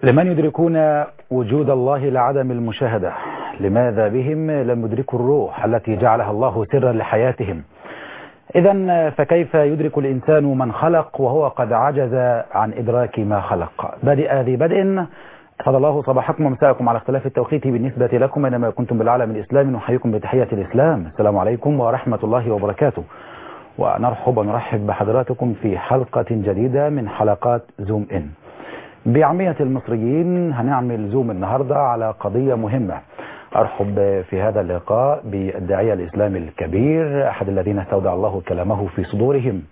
لمن يدركون وجود الله لعدم المشاهدة لماذا بهم لم يدركوا الروح التي جعلها الله سرا لحياتهم إذا فكيف يدرك الإنسان من خلق وهو قد عجز عن إدراك ما خلق بدأ ذي بدء أسعد الله صباحكم ومساءكم على اختلاف التوقيت بالنسبة لكم أينما كنتم بالعالم الإسلامي نحييكم بتحية الإسلام السلام عليكم ورحمة الله وبركاته ونرحب ونرحب بحضراتكم في حلقة جديدة من حلقات زوم إن بعامية المصريين هنعمل زوم النهاردة على قضية مهمة أرحب في هذا اللقاء بالداعية الإسلامي الكبير أحد الذين استودع الله كلامه في صدورهم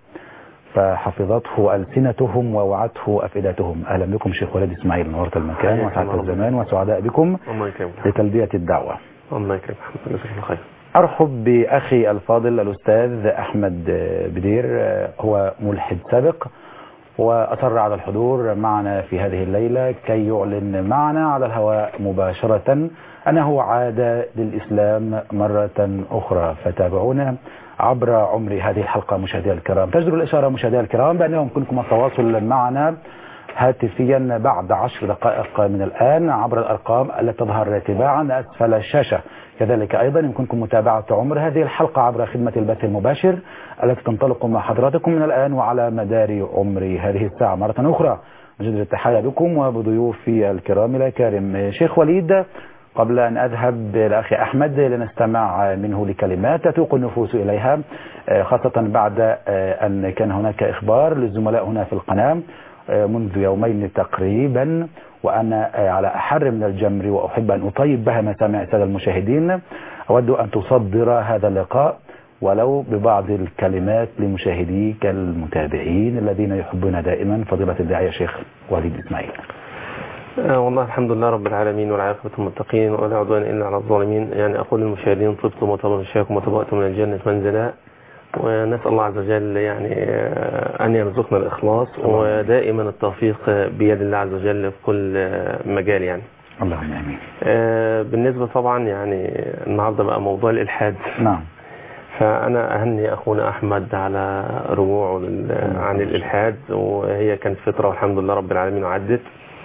فحفظته ألسنتهم ووعته أفئدتهم أهلا بكم شيخ ولد إسماعيل نورت المكان وسعدت الزمان وسعداء بكم الله يكرمك لتلبية الدعوة الله يكرمك الحمد لله جزاك خير أرحب بأخي الفاضل الأستاذ أحمد بدير هو ملحد سابق وأصر على الحضور معنا في هذه الليلة كي يعلن معنا على الهواء مباشرة أنه عاد للإسلام مرة أخرى فتابعونا عبر عمر هذه الحلقة مشاهدينا الكرام تجدر الإشارة مشاهدينا الكرام بأنه يمكنكم التواصل معنا هاتفيا بعد عشر دقائق من الآن عبر الأرقام التي تظهر تباعا أسفل الشاشة كذلك أيضا يمكنكم متابعة عمر هذه الحلقة عبر خدمة البث المباشر التي تنطلق مع حضراتكم من الآن وعلى مدار عمر هذه الساعة مرة أخرى نجد التحية بكم وبضيوفي الكرام الأكارم شيخ وليد قبل أن أذهب لأخي أحمد لنستمع منه لكلمات تتوق النفوس إليها خاصة بعد أن كان هناك إخبار للزملاء هنا في القناة منذ يومين تقريبا وأنا على أحر من الجمر وأحب أن أطيب بها مسامع السادة المشاهدين أود أن تصدر هذا اللقاء ولو ببعض الكلمات لمشاهديك المتابعين الذين يحبون دائما فضيلة الداعية شيخ وليد إسماعيل آه والله الحمد لله رب العالمين والعاقبة المتقين ولا عدوان إلا على الظالمين يعني أقول للمشاهدين طبتم وطاب مشاكم وتبأتم من الجنة منزلا ونسأل الله عز وجل يعني أن يرزقنا الإخلاص ودائما التوفيق بيد الله عز وجل في كل مجال يعني اللهم امين آه بالنسبة طبعا يعني النهاردة بقى موضوع الإلحاد نعم فأنا أهني أخونا أحمد على رجوعه عن الإلحاد وهي كانت فترة والحمد لله رب العالمين وعدت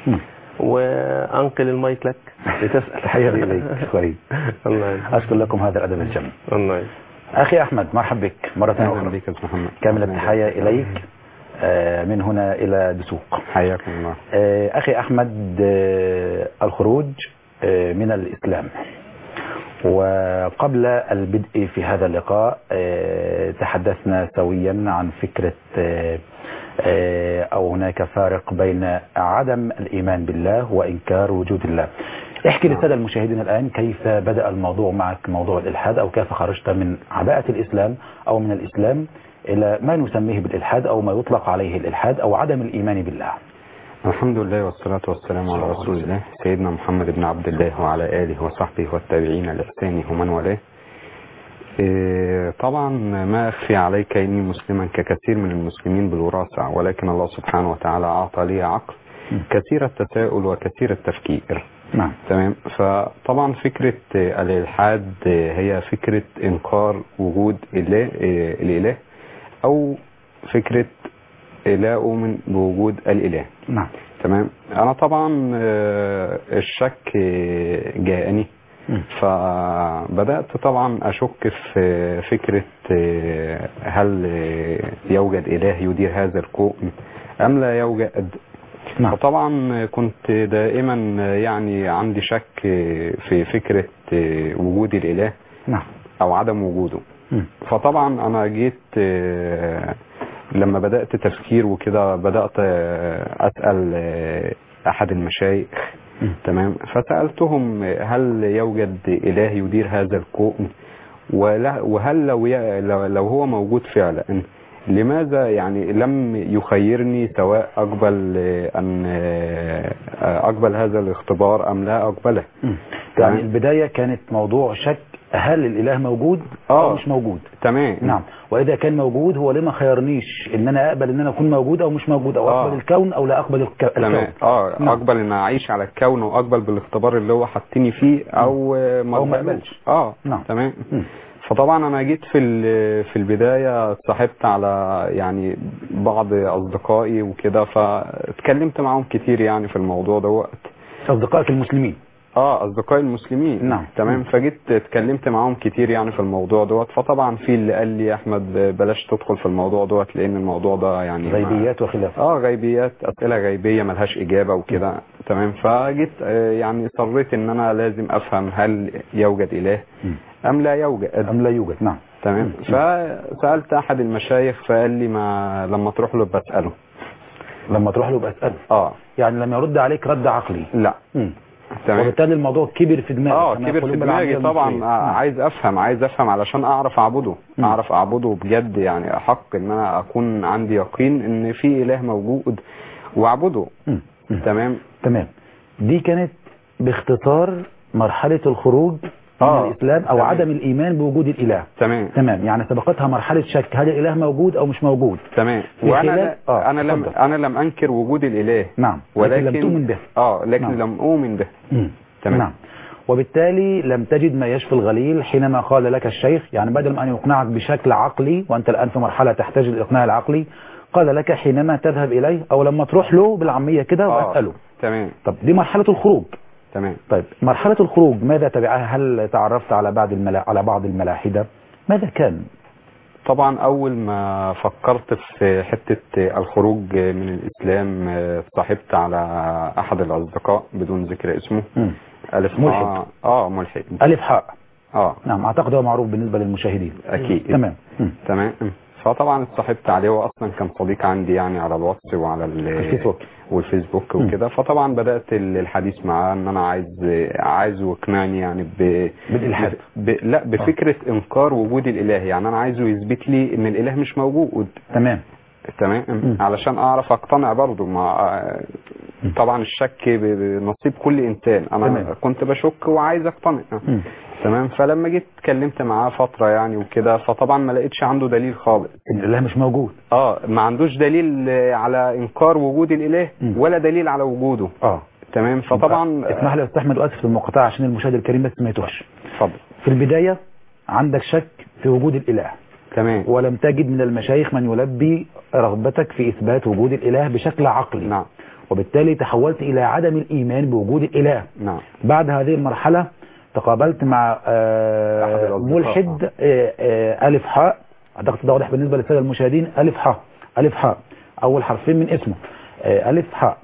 وأنقل المايك لك لتسأل تحية إليك كويس الله يسلمك. أشكر لكم هذا الأدب الجميل الله يسلمك. أخي أحمد مرحبا بك مرة اهلا أخرى بك يا استاذ محمد كامل التحية إليك آه، من هنا إلى دسوق حياكم الله آه، أخي أحمد آه، الخروج آه، من الإسلام وقبل البدء في هذا اللقاء آه، تحدثنا سويا عن فكرة آه، آه، أو هناك فارق بين عدم الإيمان بالله وإنكار وجود الله احكي للسادة المشاهدين الآن كيف بدأ الموضوع معك موضوع الإلحاد أو كيف خرجت من عباءة الإسلام أو من الإسلام إلى ما نسميه بالإلحاد أو ما يطلق عليه الإلحاد أو عدم الإيمان بالله الحمد لله والصلاة والسلام على رسول الله سيدنا محمد بن عبد الله وعلى آله وصحبه والتابعين لإحسانه ومن والاه إيه، طبعا ما أخفي عليك إني مسلما ككثير من المسلمين بالوراثة ولكن الله سبحانه وتعالى أعطى لي عقل كثير التساؤل وكثير التفكير نعم تمام فطبعا فكرة آه، الإلحاد آه، هي فكرة إنكار وجود إله آه، الإله أو فكرة آه، لا أؤمن بوجود الإله نعم تمام أنا طبعا آه، الشك آه، جاءني مم. فبدأت طبعا أشك في فكرة آه، هل آه، يوجد إله يدير هذا الكون أم لا يوجد نعم فطبعا كنت دائما يعني عندي شك في فكرة وجود الإله نعم أو عدم وجوده مم. فطبعا أنا جيت لما بدأت تفكير وكده بدأت أسأل أحد المشايخ مم. تمام فسألتهم هل يوجد إله يدير هذا الكون ولا- وهل لو ي- لو لو هو موجود فعلا لماذا يعني لم يخيرني سواء أقبل أن أقبل هذا الاختبار أم لا أقبله مم. تمام. يعني البداية كانت موضوع شك هل الإله موجود أو آه. مش موجود تمام نعم وإذا كان موجود هو ليه ما خيرنيش إن أنا أقبل إن أنا أكون موجود أو مش موجود أو آه. أقبل الكون أو لا أقبل الك- تمام الكون اه نعم. اقبل ان اعيش على الكون واقبل بالاختبار اللي هو حاطيني فيه او أو ما أقبلوش. أقبلش. اه نعم. تمام مم. فطبعا انا جيت في ال- في البدايه اتصاحبت على يعني بعض اصدقائي وكده فاتكلمت معاهم كتير يعني في الموضوع دوت اصدقائك المسلمين اه اصدقائي المسلمين نعم. تمام فجيت اتكلمت معاهم كتير يعني في الموضوع دوت فطبعا في اللي قال لي يا احمد بلاش تدخل في الموضوع دوت لان الموضوع ده يعني ما- غيبيات وخلافه اه غيبيات اسئله غيبيه ملهاش اجابه وكده تمام فجيت آه، يعني صريت ان انا لازم افهم هل يوجد اله مم. ام لا يوجد ام لا يوجد نعم تمام فسالت احد المشايخ فقال لي ما لما تروح له بساله لما تروح له بسأله اه يعني لم يرد عليك رد عقلي لا مم. تمام وبالتالي الموضوع كبر في دماغك اه كما كبر في يقولون دماغي بالعامية طبعا المصرية. آه، نعم. عايز افهم عايز افهم علشان اعرف اعبده مم. اعرف اعبده بجد يعني احق ان انا اكون عندي يقين ان في اله موجود واعبده مم. مم. تمام تمام دي كانت باختصار مرحلة الخروج من آه، الإسلام أو تمام. عدم الإيمان بوجود الإله تمام تمام يعني سبقتها مرحلة شك هل الإله موجود أو مش موجود تمم في وانا خلال- لا آه، انا لم اتفضل. انا لم انكر وجود الاله نعم ولكن لم تؤمن به اه لكن نعم. لم اؤمن به مم. تمام. نعم وبالتالي لم تجد ما يشفي الغليل حينما قال لك الشيخ يعني بدل ما أن يقنعك بشكل عقلي وأنت الآن في مرحلة تحتاج للإقناع العقلي قال لك حينما تذهب إليه أو لما تروح له بالعامية كده آه، وأسأله تمام طب دي مرحلة الخروج تمام طيب مرحلة الخروج ماذا تبعها هل تعرفت على بعض الملا... على بعض الملاحدة ماذا كان طبعا اول ما فكرت في حته الخروج من الاسلام آه، صاحبت على احد الاصدقاء بدون ذكر اسمه مم. الف ملحد. اه, آه ملحد ألف حاء اه نعم أعتقد هو معروف بالنسبة للمشاهدين اكيد تمام مم. تمام فطبعا اتصاحبت عليه هو اصلا كان صديق عندي يعني على الواتس وعلى ال- الفيسبوك. والفيسبوك مم. وكده فطبعا بدات ال- الحديث معاه ان انا عايز عايزه يقنعني يعني ب بالإلحاد. ب... لا بفكره انكار وجود الاله يعني انا عايزه يثبت لي ان الاله مش موجود تمام تمام مم. علشان اعرف اقتنع برضه مع طبعا الشك ب- بنصيب كل انسان انا تمام. كنت بشك وعايز اقتنع مم. تمام فلما جيت اتكلمت معاه فتره يعني وكده فطبعا ما لقيتش عنده دليل خالص إن الإله مش موجود اه ما عندوش دليل آه، على انكار وجود الاله مم. ولا دليل على وجوده اه تمام فطبعا اسمح لي يا استاذ احمد واسف في المقاطعه عشان المشاهد الكريم بس ما يتوهش اتفضل في البدايه عندك شك في وجود الاله تمام ولم تجد من المشايخ من يلبي رغبتك في اثبات وجود الاله بشكل عقلي نعم وبالتالي تحولت الى عدم الايمان بوجود الاله نعم بعد هذه المرحله تقابلت مع آه، أحد الأصدقاء. ملحد آه، آه، الف حاء اعتقد ده واضح بالنسبه للساده المشاهدين الف حاء الف حاء اول حرفين من اسمه آه، الف حاء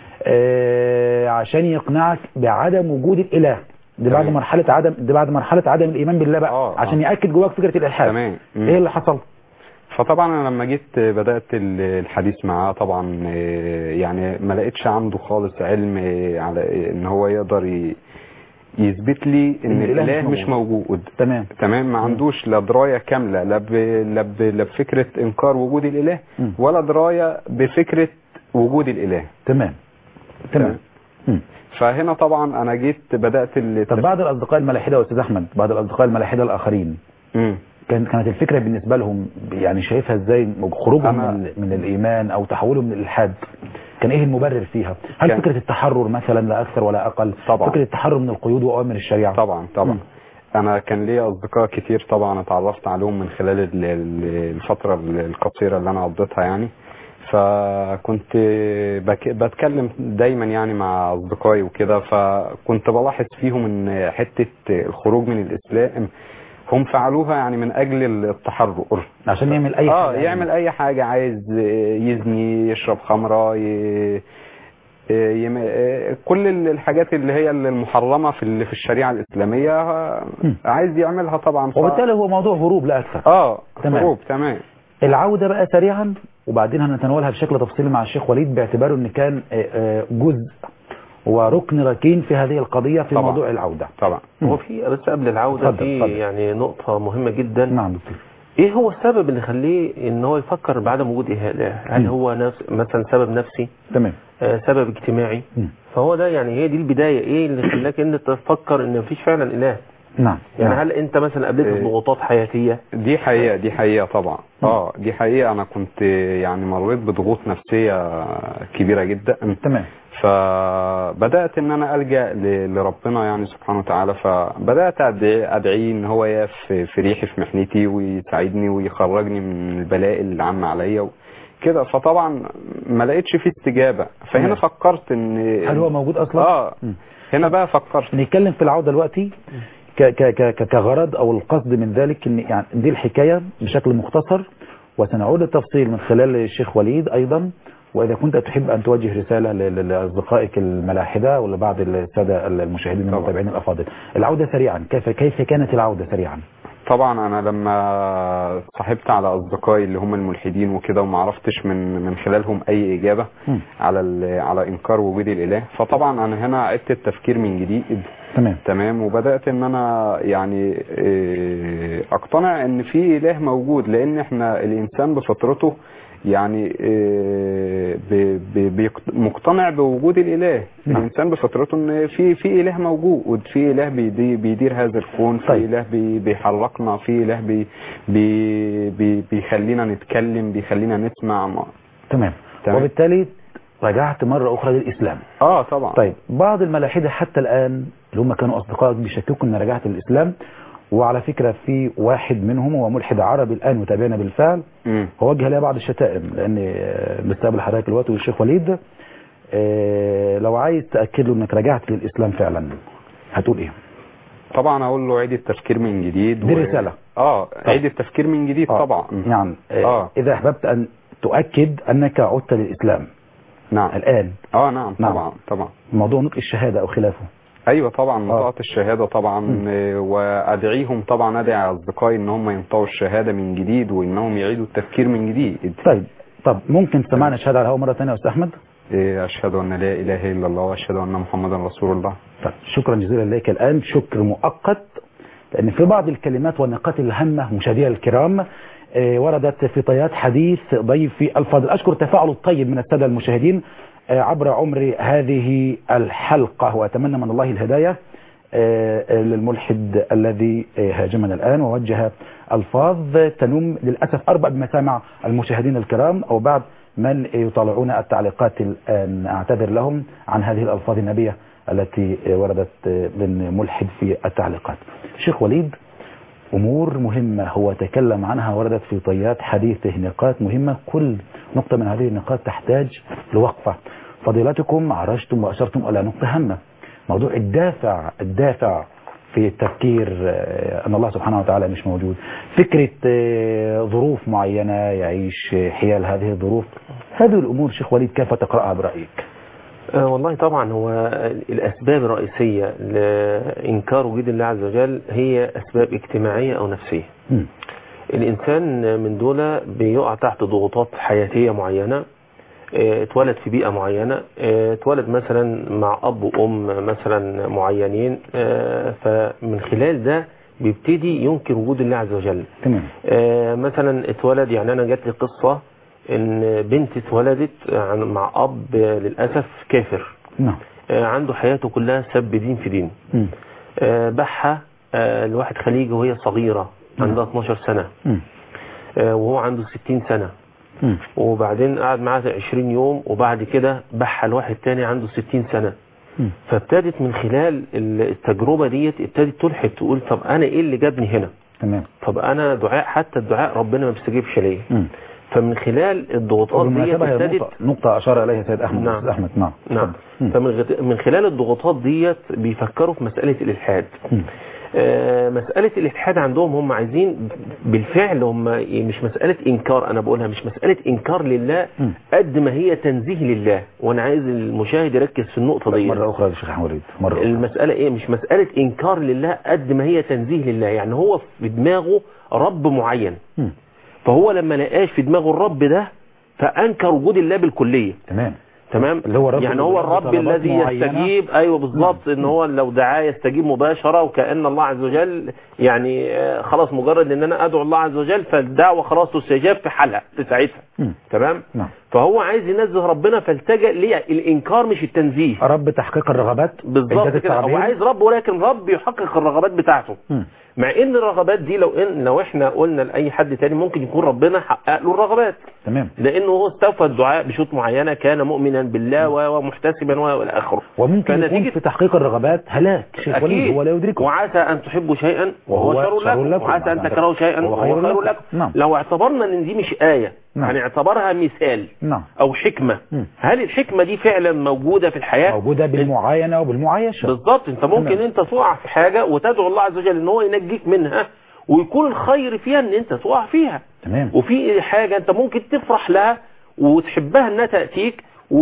آه، عشان يقنعك بعدم وجود الاله دي بعد تمام. مرحله عدم دي بعد مرحله عدم الايمان بالله بقى آه، آه. عشان ياكد جواك فكره الالحاد تمام مم. ايه اللي حصل فطبعا انا لما جيت بدات ال- الحديث معاه طبعا آه، يعني ما لقيتش عنده خالص علم آه، على ان هو يقدر ي- يثبت لي ان إن الإله الاله مش مش موجود تمام تمام ما عندوش لا درايه كامله لا ب... لا, ب... لا بفكره انكار وجود الاله مم. ولا درايه بفكره وجود الاله تمام تمام مم. فهنا طبعا انا جيت بدات ال... طب بعض الاصدقاء الملاحده يا استاذ احمد بعض الاصدقاء الملاحده الاخرين مم. كان كانت الفكره بالنسبه لهم يعني شايفها ازاي خروجهم أنا- من, ال- من الايمان او تحولهم من الالحاد كان ايه المبرر فيها هل كان- فكره التحرر مثلا لا اكثر ولا اقل طبعا. فكره التحرر من القيود واوامر الشريعه طبعا طبعا مم. انا كان ليا اصدقاء كتير طبعا اتعرفت عليهم من خلال ال- ال- الفتره ال- القصيره اللي انا قضيتها يعني فكنت بك بتكلم دايما يعني مع اصدقائي وكده فكنت بلاحظ فيهم ان حته الخروج من الاسلام هم فعلوها يعني من اجل التحرر عشان يعمل اي اه حاجة يعمل اي حاجه عايز يزني يشرب خمره ي... يم... كل الحاجات اللي هي المحرمه في ال- في الشريعه الاسلاميه مم. عايز يعملها طبعا ف... وبالتالي هو موضوع هروب لا اكثر اه تمام. هروب تمام العوده بقى سريعا وبعدين هنتناولها بشكل تفصيلي مع الشيخ وليد باعتباره ان كان آه، آه، جزء وركن ركين في هذه القضيه في طبعا. موضوع العوده طبعا مم. هو في بس قبل العودة اتفضل، في اتفضل. يعني نقطة مهمة جدا نعم دكتور ايه هو السبب اللي يخليه ان هو يفكر بعدم وجود اله هل مم. هو نفس مثلا سبب نفسي تمام آه، سبب اجتماعي مم. فهو ده يعني هي دي البداية ايه اللي خلاك ان تفكر ان مفيش فعلا اله نعم يعني نعم. هل انت مثلا قابلت إيه. ضغوطات حياتيه دي حقيقة دي حقيقة طبعا اه دي حقيقة انا كنت يعني مريت بضغوط نفسية كبيرة جدا تمام فبدأت ان انا ألجأ ل- لربنا يعني سبحانه وتعالى فبدأت أدعي ادعيه ان هو يقف في في ريحي في محنتي ويساعدني ويخرجني من البلاء اللي عم عليا كده فطبعا ما لقيتش فيه استجابة فهنا تمام. فكرت ان هل هو موجود اصلا؟ اه مم. هنا بقى فكرت نتكلم في العودة دلوقتي ك ك ك ك- كغرض او القصد من ذلك ان يعني دي الحكاية بشكل مختصر وسنعود للتفصيل من خلال الشيخ وليد ايضا واذا كنت تحب ان توجه رسالة ل- ل- لاصدقائك الملاحدة ولبعض السادة المشاهدين طبعا. المتابعين الافاضل العودة سريعا كيف كيف كانت العودة سريعا طبعا انا لما صاحبت على اصدقائي اللي هم الملحدين وكده وما عرفتش من من خلالهم اي اجابه مم. على ال- على انكار وجود الاله فطبعا انا هنا عدت التفكير من جديد تمام تمام وبدات ان انا يعني إيه، اقتنع ان في اله موجود لان احنا الانسان بفطرته يعني إيه، ب- ب- بيقت- مقتنع بوجود الاله نعم. الانسان بفطرته ان في في اله موجود في اله بيدي- بيدير هذا الكون في طيب. اله بي- بيحركنا في اله بي بي بي بيخلينا نتكلم بيخلينا نسمع ما- تمام تمام. وبالتالي رجعت مرة أخرى للإسلام اه طبعا طيب بعض الملاحدة حتى الآن اللي هم كانوا أصدقائك بيشككوا أن رجعت للإسلام وعلى فكرة في واحد منهم هو ملحد عربي الآن متابعنا بالفعل مم. هو وجه لي بعض الشتائم لأن آه، بستقبل حضرتك دلوقتي والشيخ وليد آه، لو عايز تأكد له أنك رجعت للإسلام فعلا هتقول إيه؟ طبعا اقول له عيد التفكير من جديد دي رسالة. اه عيد التفكير من جديد آه، طبعا نعم آه، آه. إذا أحببت أن تؤكد أنك عدت للإسلام نعم الآن اه نعم نعم. طبعا طبعا موضوع نطق الشهادة أو خلافه ايوه طبعا نطقت الشهاده طبعا آه، وادعيهم طبعا ادعي اصدقائي ان هم ينطقوا الشهاده من جديد وانهم يعيدوا التفكير من جديد طيب طب ممكن تسمعنا الشهادة على الهواء مرة ثانية يا أستاذ أحمد؟ آه، اشهد ان لا اله الا الله واشهد ان محمدا رسول الله طيب شكرا جزيلا لك الآن شكر مؤقت لأن في بعض الكلمات والنقاط الهامة مشاهدينا الكرام آه، وردت في طيات حديث ضيفي الفاضل أشكر التفاعل الطيب من السادة المشاهدين آه، عبر عمر هذه الحلقة وأتمنى من الله الهداية آه، آه، للملحد الذي آه، هاجمنا الآن ووجه ألفاظ تنم للأسف أربع بمسامع المشاهدين الكرام أو بعض من يطالعون التعليقات الآن أعتذر لهم عن هذه الألفاظ النبية التي وردت من ملحد في التعليقات شيخ وليد أمور مهمة هو تكلم عنها وردت في طيات حديثه نقاط مهمة كل نقطة من هذه النقاط تحتاج لوقفة فضيلتكم عرجتم وأشرتم إلى نقطة هامة موضوع الدافع الدافع في التفكير آه، أن الله سبحانه وتعالى مش موجود فكرة آه، ظروف معينة يعيش حيال هذه الظروف هذه الأمور شيخ وليد كيف تقرأها برأيك آه، والله طبعا هو الأسباب الرئيسية لإنكار وجود الله عز وجل هي أسباب اجتماعية أو نفسية مم. الإنسان من دول بيقع تحت ضغوطات حياتية معينة آه، اتولد في بيئة معينة آه، اتولد مثلا مع أب وأم مثلا معينين آه، فمن خلال ده بيبتدي ينكر وجود الله عز وجل تمام آه، مثلا اتولد يعني انا جات لي قصه ان بنت اتولدت عن- مع اب آه، للاسف كافر نعم آه، عنده حياته كلها سب دين في دين مم. آه، بحها آه، لواحد خليجي وهي صغيره عندها 12 سنه مم. آه، وهو عنده 60 سنه مم. وبعدين قعد معاها 20 يوم وبعد كده بحها لواحد تاني عنده 60 سنه مم. فابتدت من خلال التجربه ديت ابتدت تلحد تقول طب انا ايه اللي جابني هنا تمام طب انا دعاء حتى الدعاء ربنا ما بيستجيبش ليه مم. فمن خلال الضغوطات دي وبالمناسبة هي ابتدت نقطة, نقطة أشار إليها سيد أحمد نعم. أستاذ أحمد نعم نعم مم. فمن غت- من خلال الضغوطات ديت بيفكروا في مسألة الإلحاد مم. آه، مسألة الإلحاد عندهم هم عايزين بالفعل هم مش مسألة إنكار أنا بقولها مش مسألة إنكار لله مم. قد ما هي تنزيه لله وأنا عايز المشاهد يركز في النقطة دي مرة أخرى يا شيخ أحمد وليد مرة أخرى المسألة إيه مش مسألة إنكار لله قد ما هي تنزيه لله يعني هو في دماغه رب معين مم. فهو لما لقاش في دماغه الرب ده فأنكر وجود الله بالكلية تمام تمام اللي هو رب يعني هو بيطلب الرب طلبات الذي معينة. يستجيب ايوه بالظبط ان هو لو دعاه يستجيب مباشره وكان الله عز وجل يعني آه، خلاص مجرد ان انا ادعو الله عز وجل فالدعوه خلاص تستجاب في حالها في ساعتها مم. تمام نعم فهو عايز ينزه ربنا فالتجأ ليه الانكار مش التنزيه رب تحقيق الرغبات بالظبط إنجاز كده هو التعبير. عايز رب ولكن رب يحقق الرغبات بتاعته مم. مع ان الرغبات دي لو ان لو احنا قلنا لاي حد تاني ممكن يكون ربنا حقق له الرغبات تمام لانه هو استوفى الدعاء بشروط معينه كان مؤمنا بالله و- ومحتسبا و- والى اخره وممكن يكون فنتيجة في تحقيق الرغبات هلاك شيخ وليد أكيد هو لا يدركه وعسى أن تحبوا شيئا وهو وهو شر شر لكم لكم. وعسى أن وعسى أن تكرهوا شيئا وهو وهو خير خير لكم. لكم نعم. لو اعتبرنا أن دي مش آية نعم. يعني اعتبرها مثال نعم أو حكمة مم. هل الحكمة دي فعلا موجودة في الحياة موجودة بالمعاينة وبالمعايشة بالظبط انت ممكن تمام. انت تقع في حاجة وتدعو الله عز وجل ان هو ينجيك منها ويكون الخير فيها ان انت تقع فيها تمام وفي حاجة انت ممكن تفرح لها وتحبها انها تأتيك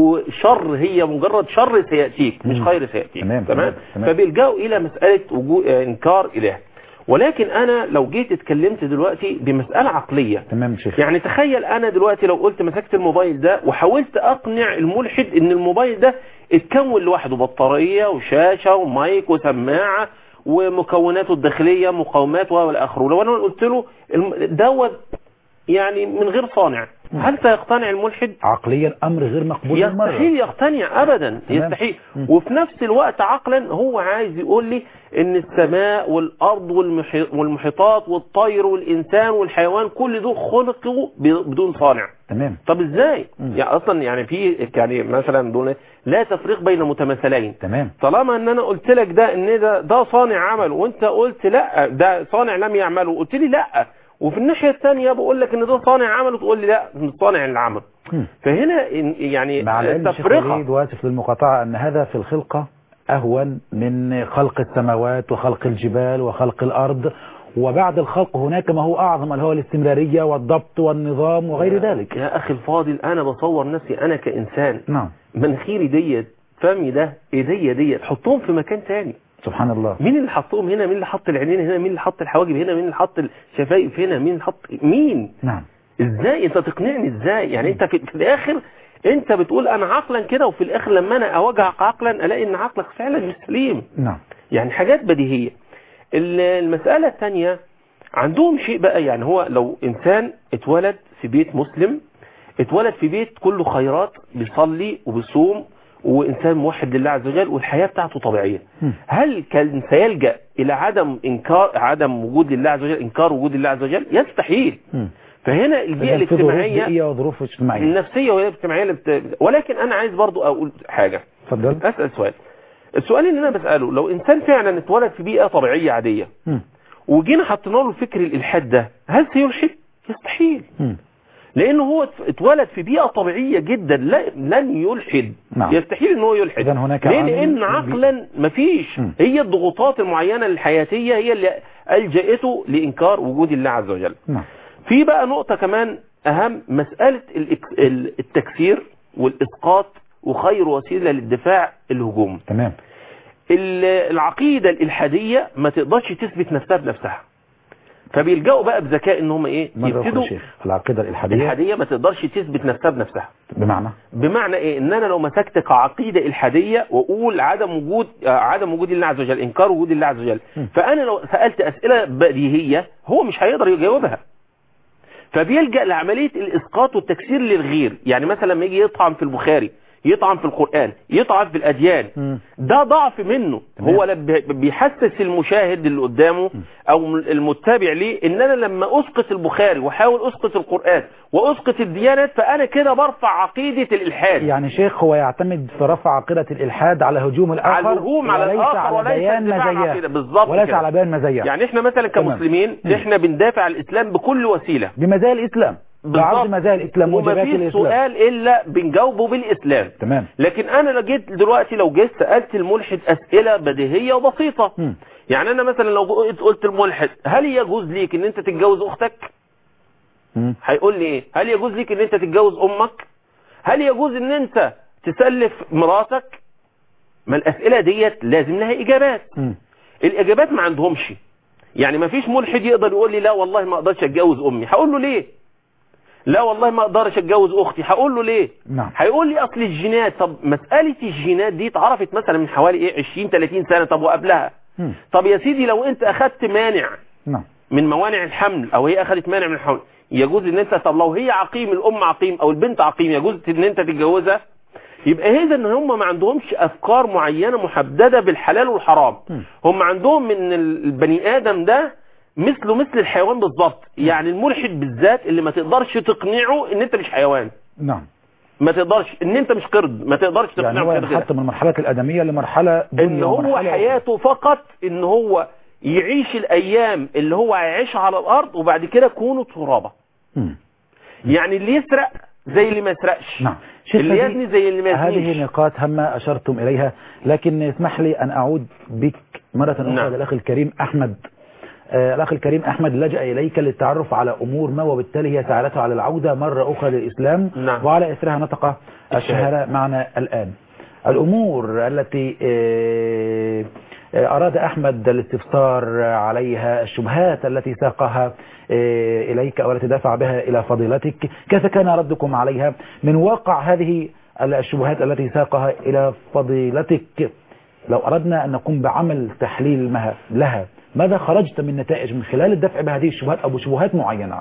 وشر هي مجرد شر سيأتيك مش مم. خير سيأتيك تمام، تمام تمام. فبيلجأوا الى مسألة وجود آه، انكار اله ولكن انا لو جيت اتكلمت دلوقتي بمسألة عقلية تمام شيخ يعني تخيل انا دلوقتي لو قلت مسكت الموبايل ده وحاولت اقنع الملحد ان الموبايل ده اتكون لوحده بطارية وشاشة ومايك وسماعة ومكوناته الداخلية مقاومات والى اخره لو انا قلت له الم- دوت يعني من غير صانع هل سيقتنع الملحد عقليا أمر غير مقبول بالمرة. يستحيل يقتنع ابدا تمام. يستحيل مم. وفي نفس الوقت عقلا هو عايز يقول لي ان السماء والارض والمحي- والمحيطات والطير والانسان والحيوان كل دول خلقوا ب- بدون صانع تمام طب ازاي مم. يعني اصلا يعني في يعني مثلا دول لا تفريق بين متماثلين تمام طالما ان انا قلت لك ده ان ده ده صانع عمل وانت قلت لا ده صانع لم يعمله وقلت لي لا وفي الناحيه الثانيه بقول لك ان ده صانع عمل وتقول لي لا مش صانع اللي عمل مم. فهنا إن- يعني مع العلم شيخ التفرقه وليد واسف للمقاطعة أن هذا في الخلقة أهون من خلق السماوات وخلق الجبال وخلق الأرض وبعد الخلق هناك ما هو أعظم اللي هو الاستمرارية والضبط والنظام وغير ذلك يا اخي الفاضل انا بصور نفسي انا كانسان نعم مناخيري ديت فمي ده ايديا ديت حطهم في مكان تاني سبحان الله مين اللي حطهم هنا مين اللي حط العينين هنا مين اللي حط الحواجب هنا مين اللي حط الشفايف هنا مين اللي حط مين نعم ازاي انت تقنعني ازاي يعني انت في, في الاخر انت بتقول انا عقلا كده وفي الاخر لما انا اواجهك عقلا الاقي ان عقلك فعلا مش سليم نعم يعني حاجات بديهية ال- المسألة الثانية عندهم شيء بقى يعني هو لو إنسان اتولد في بيت مسلم اتولد في بيت كله خيرات بيصلي وبيصوم وإنسان موحد لله عز وجل والحياة بتاعته طبيعية مم. هل كان سيلجأ إلى عدم إنكار عدم وجود لله عز وجل إنكار وجود الله عز وجل يستحيل مم. فهنا البيئة إذن في ظروف الاجتماعية بيئية وظروف اجتماعية النفسية وهي الاجتماعية اللي بت... ولكن أنا عايز برضو أقول حاجة اتفضل أسأل سؤال السؤال اللي أنا بسأله لو إنسان فعلا اتولد في بيئة طبيعية عادية مم. وجينا حطينا له فكر الإلحاد ده هل سيلحد؟ يستحيل مم. لأنه هو ات- اتولد في بيئة طبيعية جدا لا لن يلحد نعم. يستحيل ان هو يلحد إذن هناك ليه عامل لأن البيئة. عقلا مفيش مم. هي الضغوطات المعينة الحياتية هي اللي ألجأته لإنكار وجود الله عز وجل نعم في بقى نقطة كمان أهم مسألة الإك- ال- التكسير والإسقاط وخير وسيلة للدفاع الهجوم تمام ال- العقيدة الإلحادية ما تقدرش تثبت نفسها بنفسها فبيلجأوا بقى بذكاء ان هم ايه مرة أخرى يبتدوا يا شيخ العقيدة الإلحادية الإلحادية ما تقدرش تثبت نفسها بنفسها بمعنى بمعنى ايه ان انا لو مسكت كعقيدة إلحادية واقول عدم وجود آه، عدم وجود الله عز وجل انكار وجود الله عز وجل م. فانا لو سألت اسئلة بديهية هو مش هيقدر يجاوبها فبيلجأ لعملية الإسقاط والتكسير للغير يعني مثلا لما يجي يطعن في البخاري يطعن في القرآن يطعن في الأديان مم. ده ضعف منه تمام. هو لب- بيحسس المشاهد اللي قدامه او المتابع ليه ان انا لما اسقط البخاري واحاول اسقط القرآن واسقط الديانات فانا كده برفع عقيدة الالحاد يعني شيخ هو يعتمد في رفع عقيدة الإلحاد على هجوم الآخر على الهجوم على وليس الآخر على وليس بيان الدفاع عن مزاياه عقيدة. بالظبط وليس كده. على بيان مزاياه يعني احنا مثلا تمام. كمسلمين مم. احنا بندافع عن الاسلام بكل وسيلة بمزايا الإسلام بعرض مزايا الإسلام وما وجبات فيش الإسلام سؤال الا بنجاوبه بالاسلام تمام لكن انا لو جيت دلوقتي لو جيت سالت الملحد اسئله بديهيه وبسيطه مم. يعني انا مثلا لو قلت قلت الملحد هل يجوز ليك ان انت تتجوز اختك مم. هيقول لي ايه هل يجوز ليك ان انت تتجوز امك هل يجوز ان انت تسلف مراتك ما الاسئله ديت لازم لها اجابات مم. الاجابات ما عندهمش يعني ما فيش ملحد يقدر يقول لي لا والله ما اقدرش اتجوز امي هقول له ليه لا والله ما اقدرش اتجوز اختي هقول له ليه نعم هيقول لي اصل الجينات طب مساله الجينات دي اتعرفت مثلا من حوالي ايه 20 30 سنه طب وقبلها مم. طب يا سيدي لو انت اخدت مانع نعم من موانع الحمل او هي اخذت مانع من الحمل يجوز ان انت طب لو هي عقيم الام عقيم او البنت عقيم يجوز ان انت تتجوزها يبقى اذا ان هم ما عندهمش افكار معينه محدده بالحلال والحرام مم. هم عندهم ان البني ادم ده مثله مثل الحيوان بالظبط يعني الملحد بالذات اللي ما تقدرش تقنعه ان انت مش حيوان نعم ما تقدرش ان انت مش قرد ما تقدرش يعني تقنعه هو بكده كده. ينحط من المرحلة الآدمية لمرحلة ان دنيا هو ومرحلة حياته فقط ان هو يعيش الايام اللي هو هيعيشها على الارض وبعد كده كونه ترابه مم. يعني اللي يسرق زي اللي ما يسرقش نعم شيخ اللي هذه- يزني زي اللي ما هذه يزنيش نقاط هامة أشرتم إليها لكن اسمح لي أن أعود بك مرة أخرى نعم. للأخ الكريم أحمد آه، الأخ الكريم أحمد لجأ إليك للتعرف على أمور ما وبالتالي هي ساعدته على العودة مرة أخرى للإسلام نعم. وعلى إثرها نطق الشهادة معنا الآن الأمور التي آه، آه، أراد أحمد الاستفسار عليها الشبهات التي ساقها آه، إليك أو التي دفع بها إلى فضيلتك كيف كان ردكم عليها من واقع هذه الشبهات التي ساقها إلى فضيلتك لو أردنا أن نقوم بعمل تحليل مها- لها ماذا خرجت من نتائج من خلال الدفع بهذه الشبهات أو بشبهات معينة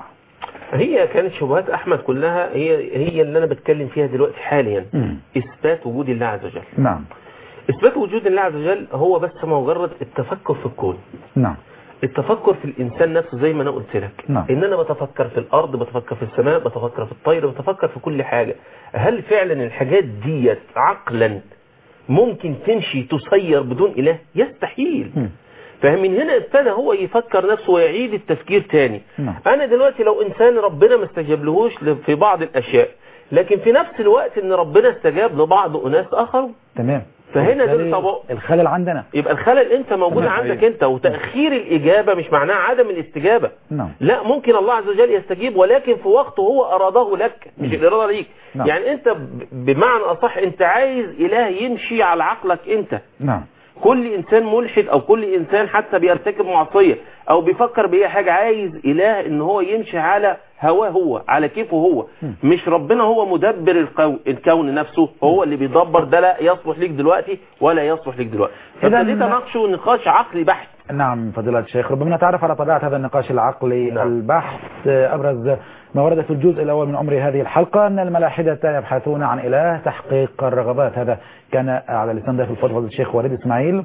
هي كانت شبهات احمد كلها هي هي اللي انا بتكلم فيها دلوقتي حاليا مم. اثبات وجود الله عز وجل نعم اثبات وجود الله عز وجل هو بس مجرد التفكر في الكون نعم التفكر في الانسان نفسه زي ما انا قلت لك نعم. ان انا بتفكر في الارض بتفكر في السماء بتفكر في الطير بتفكر في كل حاجه هل فعلا الحاجات ديت عقلا ممكن تمشي تسير بدون اله يستحيل مم. فمن هنا ابتدى هو يفكر نفسه ويعيد التفكير تاني نعم. انا دلوقتي لو انسان ربنا ما استجابلهوش ل- في بعض الاشياء لكن في نفس الوقت ان ربنا استجاب لبعض اناس اخرون تمام فهنا دول وبالتالي طبعا الخلل عندنا يبقى الخلل انت موجود تمام. عندك انت وتاخير الاجابه مش معناه عدم الاستجابه نعم لا ممكن الله عز وجل يستجيب ولكن في وقته هو اراده لك مش الاراده ليك نعم. يعني انت ب- بمعنى اصح انت عايز اله يمشي على عقلك انت نعم كل انسان ملحد او كل انسان حتى بيرتكب معصيه او بيفكر باي حاجه عايز اله ان هو يمشي على هواه هو على كيفه هو مش ربنا هو مدبر الكون, الكون نفسه هو اللي بيدبر ده لا يصلح ليك دلوقتي ولا يصلح ليك دلوقتي إذن- فابتديت اناقشه نقاش عقلي بحت نعم فضيلة الشيخ ربما نتعرف على طبيعة هذا النقاش العقلي نعم. البحث أبرز ما ورد في الجزء الأول من عمر هذه الحلقة أن الملاحدة يبحثون عن إله تحقيق الرغبات هذا كان على لسان ضيف الفضل الشيخ وليد إسماعيل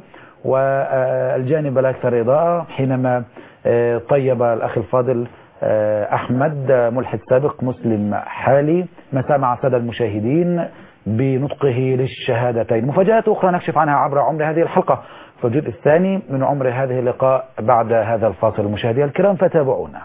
والجانب الأكثر إضاءة حينما آه، طيب الأخ الفاضل آه، أحمد آه، ملحد سابق مسلم حالي ما سامع السادة المشاهدين بنطقه للشهادتين مفاجآت أخرى نكشف عنها عبر عمر هذه الحلقة في الجزء الثاني من عمر هذه اللقاء بعد هذا الفاصل مشاهدي الكرام فتابعونا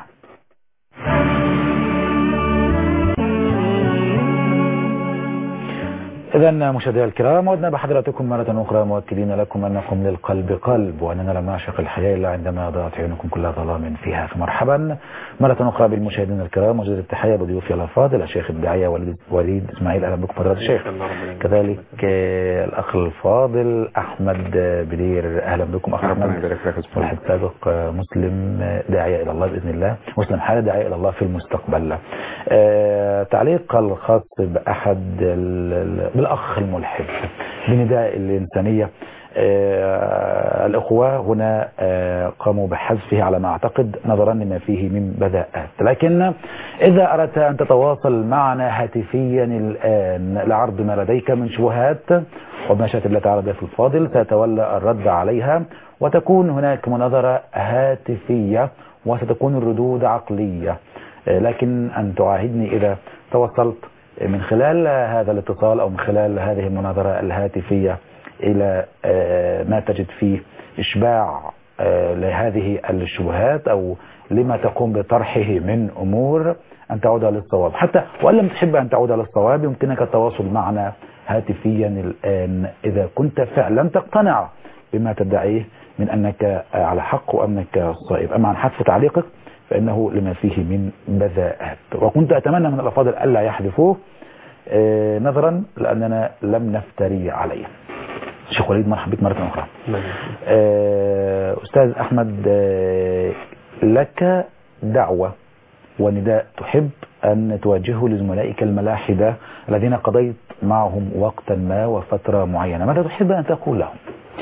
إذا مشاهدينا الكرام عدنا بحضراتكم مرة أخرى مؤكدين لكم أنكم للقلب قلب وأننا لم نعشق الحياة إلا عندما ضاعت عيونكم كل ظلام فيها فمرحبا مرة أخرى بالمشاهدين الكرام وجزء التحية بضيوفي الأفاضل الشيخ الداعية وليد, وليد إسماعيل أهلا بكم فضيلة الشيخ كذلك آه، الأخ الفاضل أحمد آه، بدير أهلا بكم أخ ربنا أحمد يبارك لك يا أستاذ. ملحد سابق آه، مسلم آه، داعية إلى الله بإذن الله مسلم حالة داعية إلى الله في المستقبل آه، تعليق الخاص بأحد ال- ال- بالأخ الملحد بنداء الإنسانية آه، الأخوة هنا آه، قاموا بحذفه على ما أعتقد نظرا لما فيه من بذاءات لكن إذا أردت أن تتواصل معنا هاتفيا الآن لعرض ما لديك من شبهات وبمشيئة الله تعالى ضيف الفاضل سيتولى الرد عليها وتكون هناك مناظرة هاتفية وستكون الردود عقلية آه، لكن أن تعاهدني إذا توصلت من خلال هذا الاتصال أو من خلال هذه المناظرة الهاتفية إلى آه، ما تجد فيه إشباع آه، لهذه الشبهات أو لما تقوم بطرحه من أمور أن تعود للصواب حتى وإن لم تحب أن تعود للصواب يمكنك التواصل معنا هاتفيا الآن إذا كنت فعلا تقتنع بما تدعيه من أنك على حق وأنك صائب أما عن حذف تعليقك فإنه لما فيه من بذاءات وكنت أتمنى من الأفاضل ألا يحذفوه آه، نظرا لأننا لم نفتري عليه شيخ وليد مرحبا بك مرة أخرى آه، أستاذ أحمد آه، لك دعوة ونداء تحب أن توجهه لزملائك الملاحدة الذين قضيت معهم وقتا ما وفترة معينة ماذا تحب أن تقول لهم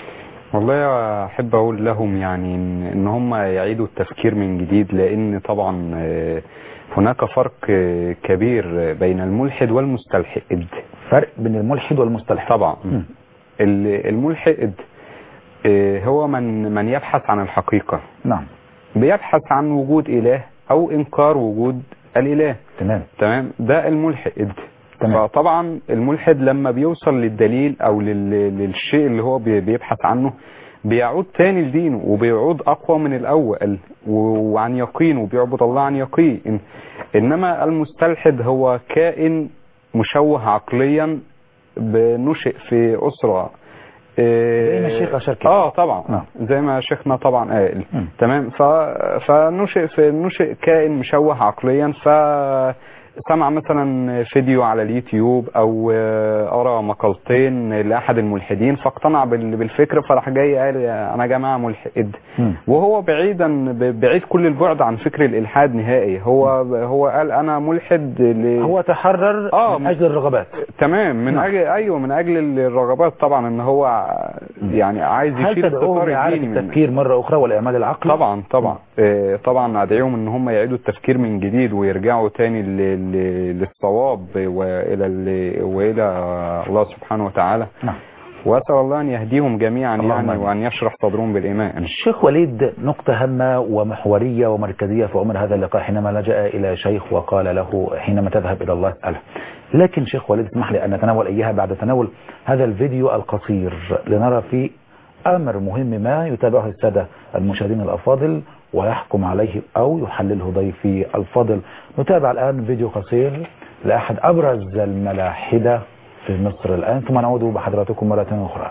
والله احب اقول لهم يعني ان إن هم يعيدوا التفكير من جديد لان طبعا آه، هناك فرق آه، كبير بين الملحد والمستلحد فرق بين الملحد والمستلحد طبعا مم. ال- الملحد آه، هو من من يبحث عن الحقيقة نعم بيبحث عن وجود إله أو إنكار وجود الإله تمام تمام ده الملحد تمام. فطبعا الملحد لما بيوصل للدليل او لل- للشيء اللي هو بي- بيبحث عنه بيعود تاني لدينه وبيعود اقوى من الاول و- وعن يقين وبيعبد الله عن يقين انما المستلحد هو كائن مشوه عقليا بنشئ في اسره زي ما الشيخ أشار كده. اه طبعا نعم. زي ما شيخنا طبعا قال مم. تمام ف... فنشئ في نشئ كائن مشوه عقليا ف سمع مثلا فيديو على اليوتيوب او آه، قرا مقالتين لاحد الملحدين فاقتنع بال- بالفكر فراح جاي قال انا يا جماعه ملحد مم. وهو بعيدا ب- بعيد كل البعد عن فكر الالحاد نهائي هو هو قال انا ملحد ل... هو تحرر آه، من أجل الرغبات تمام من نعم. اجل ايوه من اجل الرغبات طبعا ان هو يعني عايز هل يشيل تدعوهم التطار لإعادة الديني من التفكير مرة أخرى والإعمال العقلي طبعا طبعا آه، طبعا ادعيهم ان هم يعيدوا التفكير من جديد ويرجعوا تاني ل- ل- للصواب والى ال- والى الله سبحانه وتعالى نعم واسال الله ان يهديهم جميعا اللهم يعني آمين. وان يشرح صدرهم بالايمان الشيخ وليد نقطة هامة ومحورية ومركزية في عمر هذا اللقاء حينما لجأ إلى شيخ وقال له حينما تذهب إلى الله اسأله لكن شيخ وليد اسمح لي أن نتناول إياها بعد تناول هذا الفيديو القصير لنرى فيه أمر مهم ما يتابعه السادة المشاهدين الأفاضل ويحكم عليه أو يحلله ضيفي الفاضل نتابع الآن فيديو قصير لأحد أبرز الملاحدة في مصر الآن ثم نعود بحضراتكم مرة أخرى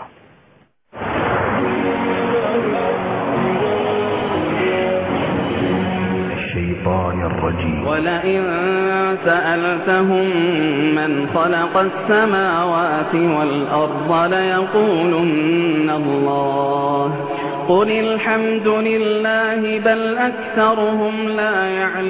الشيطان الرجيم ولئن سألتهم من خلق السماوات والأرض ليقولن الله قل الحمد لله بل أكثرهم لا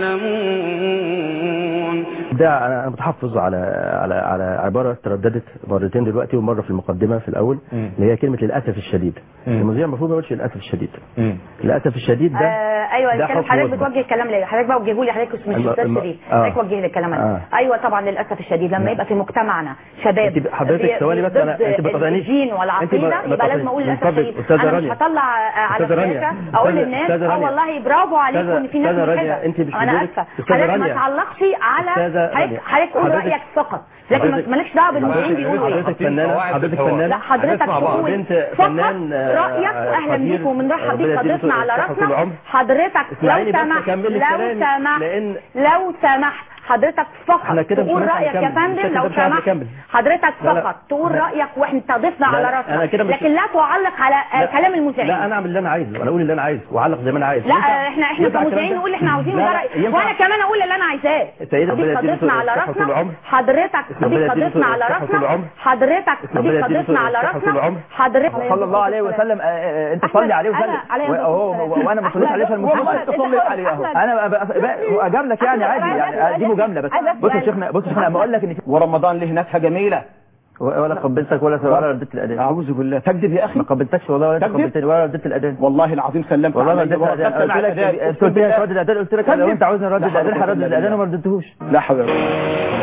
يعلمون ده انا أنا متحفظ على على على عباره ترددت مرتين دلوقتي ومره في المقدمه في الاول اللي هي كلمه للاسف الشديد المذيع المفروض ما يقولش للاسف الشديد للاسف الشديد ده آه ايوه ده كان حكم حضرتك وزن. بتوجه الكلام ليه حضرتك بقى وجهه لي حضرتك مش الم- استاذ الم- شريف آه. حضرتك وجه لي الكلام انا آه. ايوه طبعا للاسف الشديد لما يبقى في مجتمعنا شباب أنت- حضرتك بي- ثواني بس، ضد أنا- أنت ما تقاطعنيش. الدين أنت والعقيده ما- ما يبقى لازم تقاطعنيش. اقول من للاسف فضلك، الشديد أستاذة انا مش رانيا. هطلع على أستاذة رانيا. الشاشه اقول أستاذة- للناس أستاذة اه رانيا. والله برافو عليكم أستاذة- ان في ناس أستاذة رانيا، ملحدة. أنت مش انا بدورك. اسفه أستاذة حضرتك ما رانيا. تعلقش على أستاذة حضرتك رانيا. حضرتك قول حضرتك- رايك فقط لكن حضرتك- مالكش دعوه بالمذيعين بيقولوا ايه حضرتك فنانه حضرتك فنان لا حضرتك هنسمع بعض. تقول بنت فقط فنان آه، رايك اهلا قدير. بيك ومنرحب ربنا بيك يديله حضرتنا على الصحة راسنا والعمر. حضرتك اسمعيني لو بس سمحت أكمل لك لو كلامي، سمحت لأن لو سمحت حضرتك فقط إحنا كده مش تقول هنعرف رايك يا نكمل. فندم بالشكل لو ده مش هنعرف سمحت نكمل. حضرتك لا، لا. فقط تقول لا. رايك واحنا ضفنا لا، على لا، راسنا أنا كده مش- لكن لا تعلق على آه، لا. كلام المذيعين لا انا اعمل اللي انا عايزه انا اقول اللي انا عايزه واعلق زي ما انا عايز لا ينفع- آه، احنا احنا ينفع الكلام كمذيعين ده؟ نقول اللي احنا عاوزينه لا، ده لا، رأي. ينفع. وانا كمان اقول اللي انا عايزاه سيدة ربنا دي يديله قضيتنا على الصحة طول راسنا العمر. حضرتك ربنا دي يديله قضيتنا على الصحة طول راسنا العمر. حضرتك دي ربنا يديله قضيتنا على الصحة طول راسنا العمر. حضرتك صلى الله عليه وسلم آه، آه، انت أحمد، صلي عليه أنا وسلم عليه و- الصلاة وهو- والسلام. وانا ما صليتش عليه عشان أحمد، المسلمين أحمد، تصلي عليه اهو أحمد. انا ب- ب- اجاملك يعني أحمد، عادي أحمد، يعني دي مجامله بس أحمد، بص يا أحمد. شيخنا بص يا شيخنا لما اقول لك ان في- ورمضان له نكهه جميله ولا قبلتك ولا ولا رديت الاذان اعوذ بالله تكذب يا اخي ما قبلتكش والله ولا انت تكذب؟ قبلتني ولا رديت الاذان والله العظيم سلمت والله ما عليك رديت الاذان ورددت مع قلت لك الأذان. انت قلت لي هتردد الاذان قلت لك لو كذب. انت عاوزني اردد لا حول الاذان ولا هردد قوة إلا الاذان بالله. وما رددتهوش لا حول ولا قوة.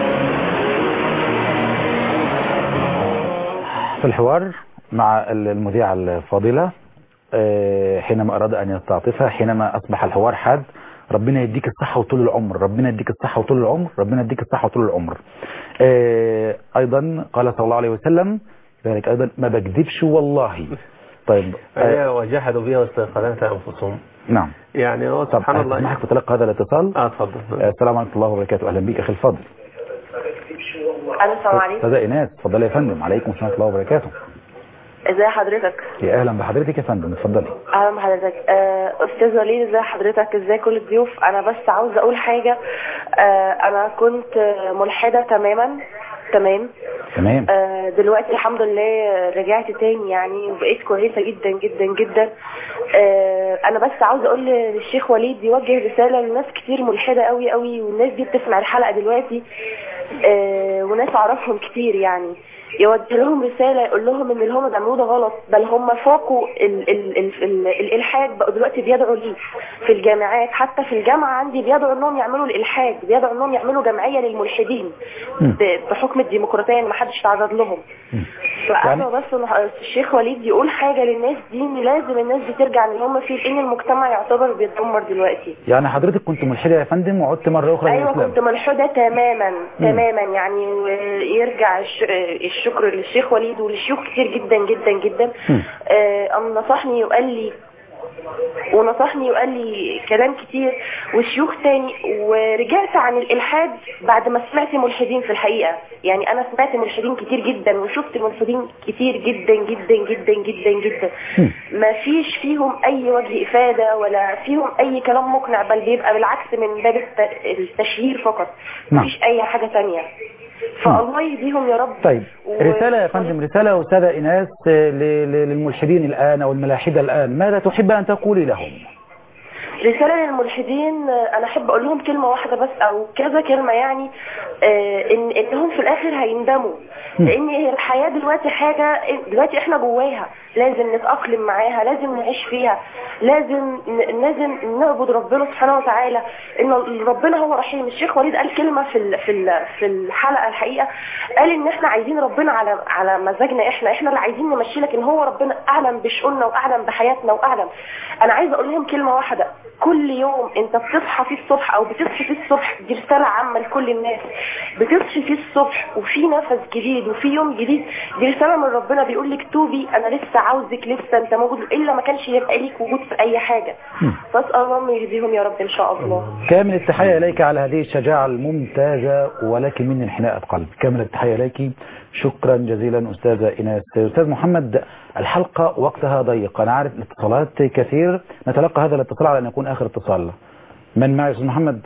في الحوار مع المذيعة الفاضلة آه، حينما أراد أن يستعطفها حينما أصبح الحوار حاد ربنا يديك الصحة وطول العمر ربنا يديك الصحة وطول العمر ربنا يديك الصحة وطول العمر آه، أيضا قال صلى الله عليه وسلم ذلك أيضا ما بكذبش والله طيب آه، هي وجحدوا بها واستيقنتها انفسهم نعم يعني هو طب سبحان الله أسمحك فتلقى هذا الاتصال اه اتفضل آه، السلام عليكم الله وبركاته أهلا بك أخي الفاضل السلام عليكم أستاذة إيناس اتفضلي يا فندم عليكم السلام ورحمة الله وبركاته ازي حضرتك يا أهلا بحضرتك يا فندم اتفضلي اهلا بحضرتك آه، استاذ وليد ازي حضرتك ازاي كل الضيوف انا بس عاوزه اقول حاجه آه، انا كنت ملحده تماما تمام تمام آه، دلوقتي الحمد لله رجعت تاني يعني وبقيت كويسة جدا جدا جدا آه، انا بس عاوزة اقول للشيخ وليد يوجه رسالة لناس كتير ملحدة قوي قوي والناس دي بتسمع الحلقة دلوقتي آه، وناس اعرفهم كتير يعني يوجه لهم رسالة يقول لهم ان اللي هم بيعملوه ده غلط بل هم فاقوا ال ال ال ال الالحاد بقوا دلوقتي بيدعوا ليه في الجامعات حتى في الجامعة عندي بيدعوا انهم يعملوا الالحاد بيدعوا انهم يعملوا جمعية للملحدين ب- بحكم الديمقراطية ان محدش تعرض لهم فأنا بس إن الشيخ وليد يقول حاجة للناس دي ان لازم الناس دي ترجع اللي هم فيه لان المجتمع يعتبر بيتدمر دلوقتي يعني حضرتك كنت ملحدة يا فندم وعدت مرة أخرى ايوه للإسلام كنت ملحوده تماما مم. تماما يعني يرجع الش- الشكر للشيخ وليد وللشيوخ كتير جدا جدا جدا مم. آه، أم نصحني وقال لي ونصحني وقال لي كلام كتير وشيوخ تاني ورجعت عن الالحاد بعد ما سمعت ملحدين في الحقيقه يعني انا سمعت ملحدين كتير جدا وشفت ملحدين كتير جدا جدا جدا جدا جدا ما فيش فيهم اي وجه افاده ولا فيهم اي كلام مقنع بل بيبقى بالعكس من باب الت- التشهير فقط نعم. مفيش اي حاجه تانية فالله يهديهم يا رب طيب و- رسالة يا فندم رسالة أستاذة إيناس آه، ل- ل- للملحدين الآن أو الملاحدة الآن ماذا تحب أن تقولي لهم رسالة للملحدين آه، أنا أحب أقول لهم كلمة واحدة بس أو كذا كلمة يعني آه، إن إنهم في الآخر هيندموا لأن هي الحياة دلوقتي حاجة دلوقتي إحنا جواها لازم نتأقلم معاها لازم نعيش فيها لازم ن- لازم نعبد ربنا سبحانه وتعالى إن ربنا هو رحيم الشيخ وليد قال كلمة في ال- في ال- في الحلقة الحقيقة قال إن إحنا عايزين ربنا على على مزاجنا إحنا إحنا اللي عايزين نمشي لكن هو ربنا أعلم بشؤوننا وأعلم بحياتنا وأعلم أنا عايزة أقول لهم كلمة واحدة كل يوم انت بتصحى فيه الصبح او بتصحي فيه الصبح دي رسالة عامة لكل الناس بتصحي فيه الصبح وفي نفس جديد وفي يوم جديد دي رسالة من ربنا بيقول لك توبي انا لسه عاوزك لسه انت موجود الا ما كانش يبقى ليك وجود في اي حاجة فاسأل الله انه يهديهم يا رب ان شاء الله كامل التحية إليك على هذه الشجاعة الممتازة ولكن مني انحناء قلب كامل التحية إليك شكرا جزيلا أستاذة إيناس أستاذ محمد الحلقة وقتها ضيق أنا عارف الاتصالات كثير نتلقى هذا الاتصال على أن يكون آخر اتصال من معي أستاذ محمد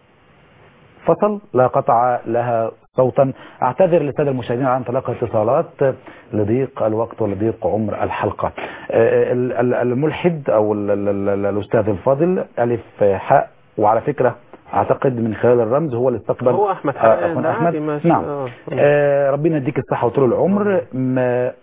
فصل لا قطع لها صوتا اعتذر للساده المشاهدين عن تلقي اتصالات لضيق الوقت ولضيق عمر الحلقه آه، ال- ال- الملحد او ال- ال- ال- الاستاذ الفاضل الف حاء وعلى فكره اعتقد من خلال الرمز هو اللي استقبل هو أحمد آه، حقان، اخونا عادي احمد ماشي. نعم آه. آه، ربنا يديك الصحه وطول العمر ما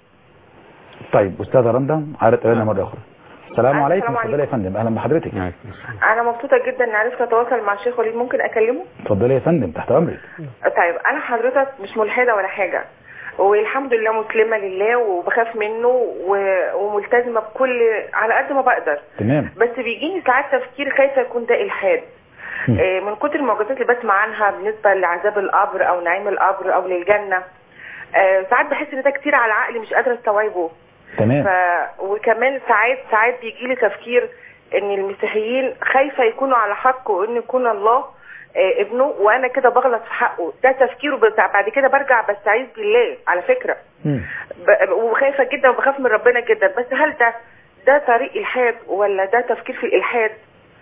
طيب استاذه رندا عادت الينا مره اخرى السلام عليكم السلام اتفضلي يا فندم اهلا بحضرتك انا مبسوطه جدا ان عرفت اتواصل مع الشيخ وليد ممكن اكلمه اتفضلي يا فندم تحت امرك طيب انا حضرتك مش ملحده ولا حاجه والحمد لله مسلمه لله وبخاف منه و- وملتزمه بكل على قد ما بقدر تمام بس بيجيني ساعات تفكير خايفه يكون ده الحاد آه، من كتر المعجزات اللي بسمع عنها بالنسبه لعذاب القبر او نعيم القبر او للجنه آه، ساعات بحس ان ده كتير على عقلي مش قادره استوعبه تمام ف... وكمان ساعات ساعات بيجي لي تفكير ان المسيحيين خايفه يكونوا على حق وان يكون الله آه، ابنه وانا كده بغلط في حقه ده تفكيره بس بعد كده برجع بستعيذ بالله على فكره مم. ب... وخايفه جدا وبخاف من ربنا جدا بس هل ده ده طريق الحاد ولا ده تفكير في الالحاد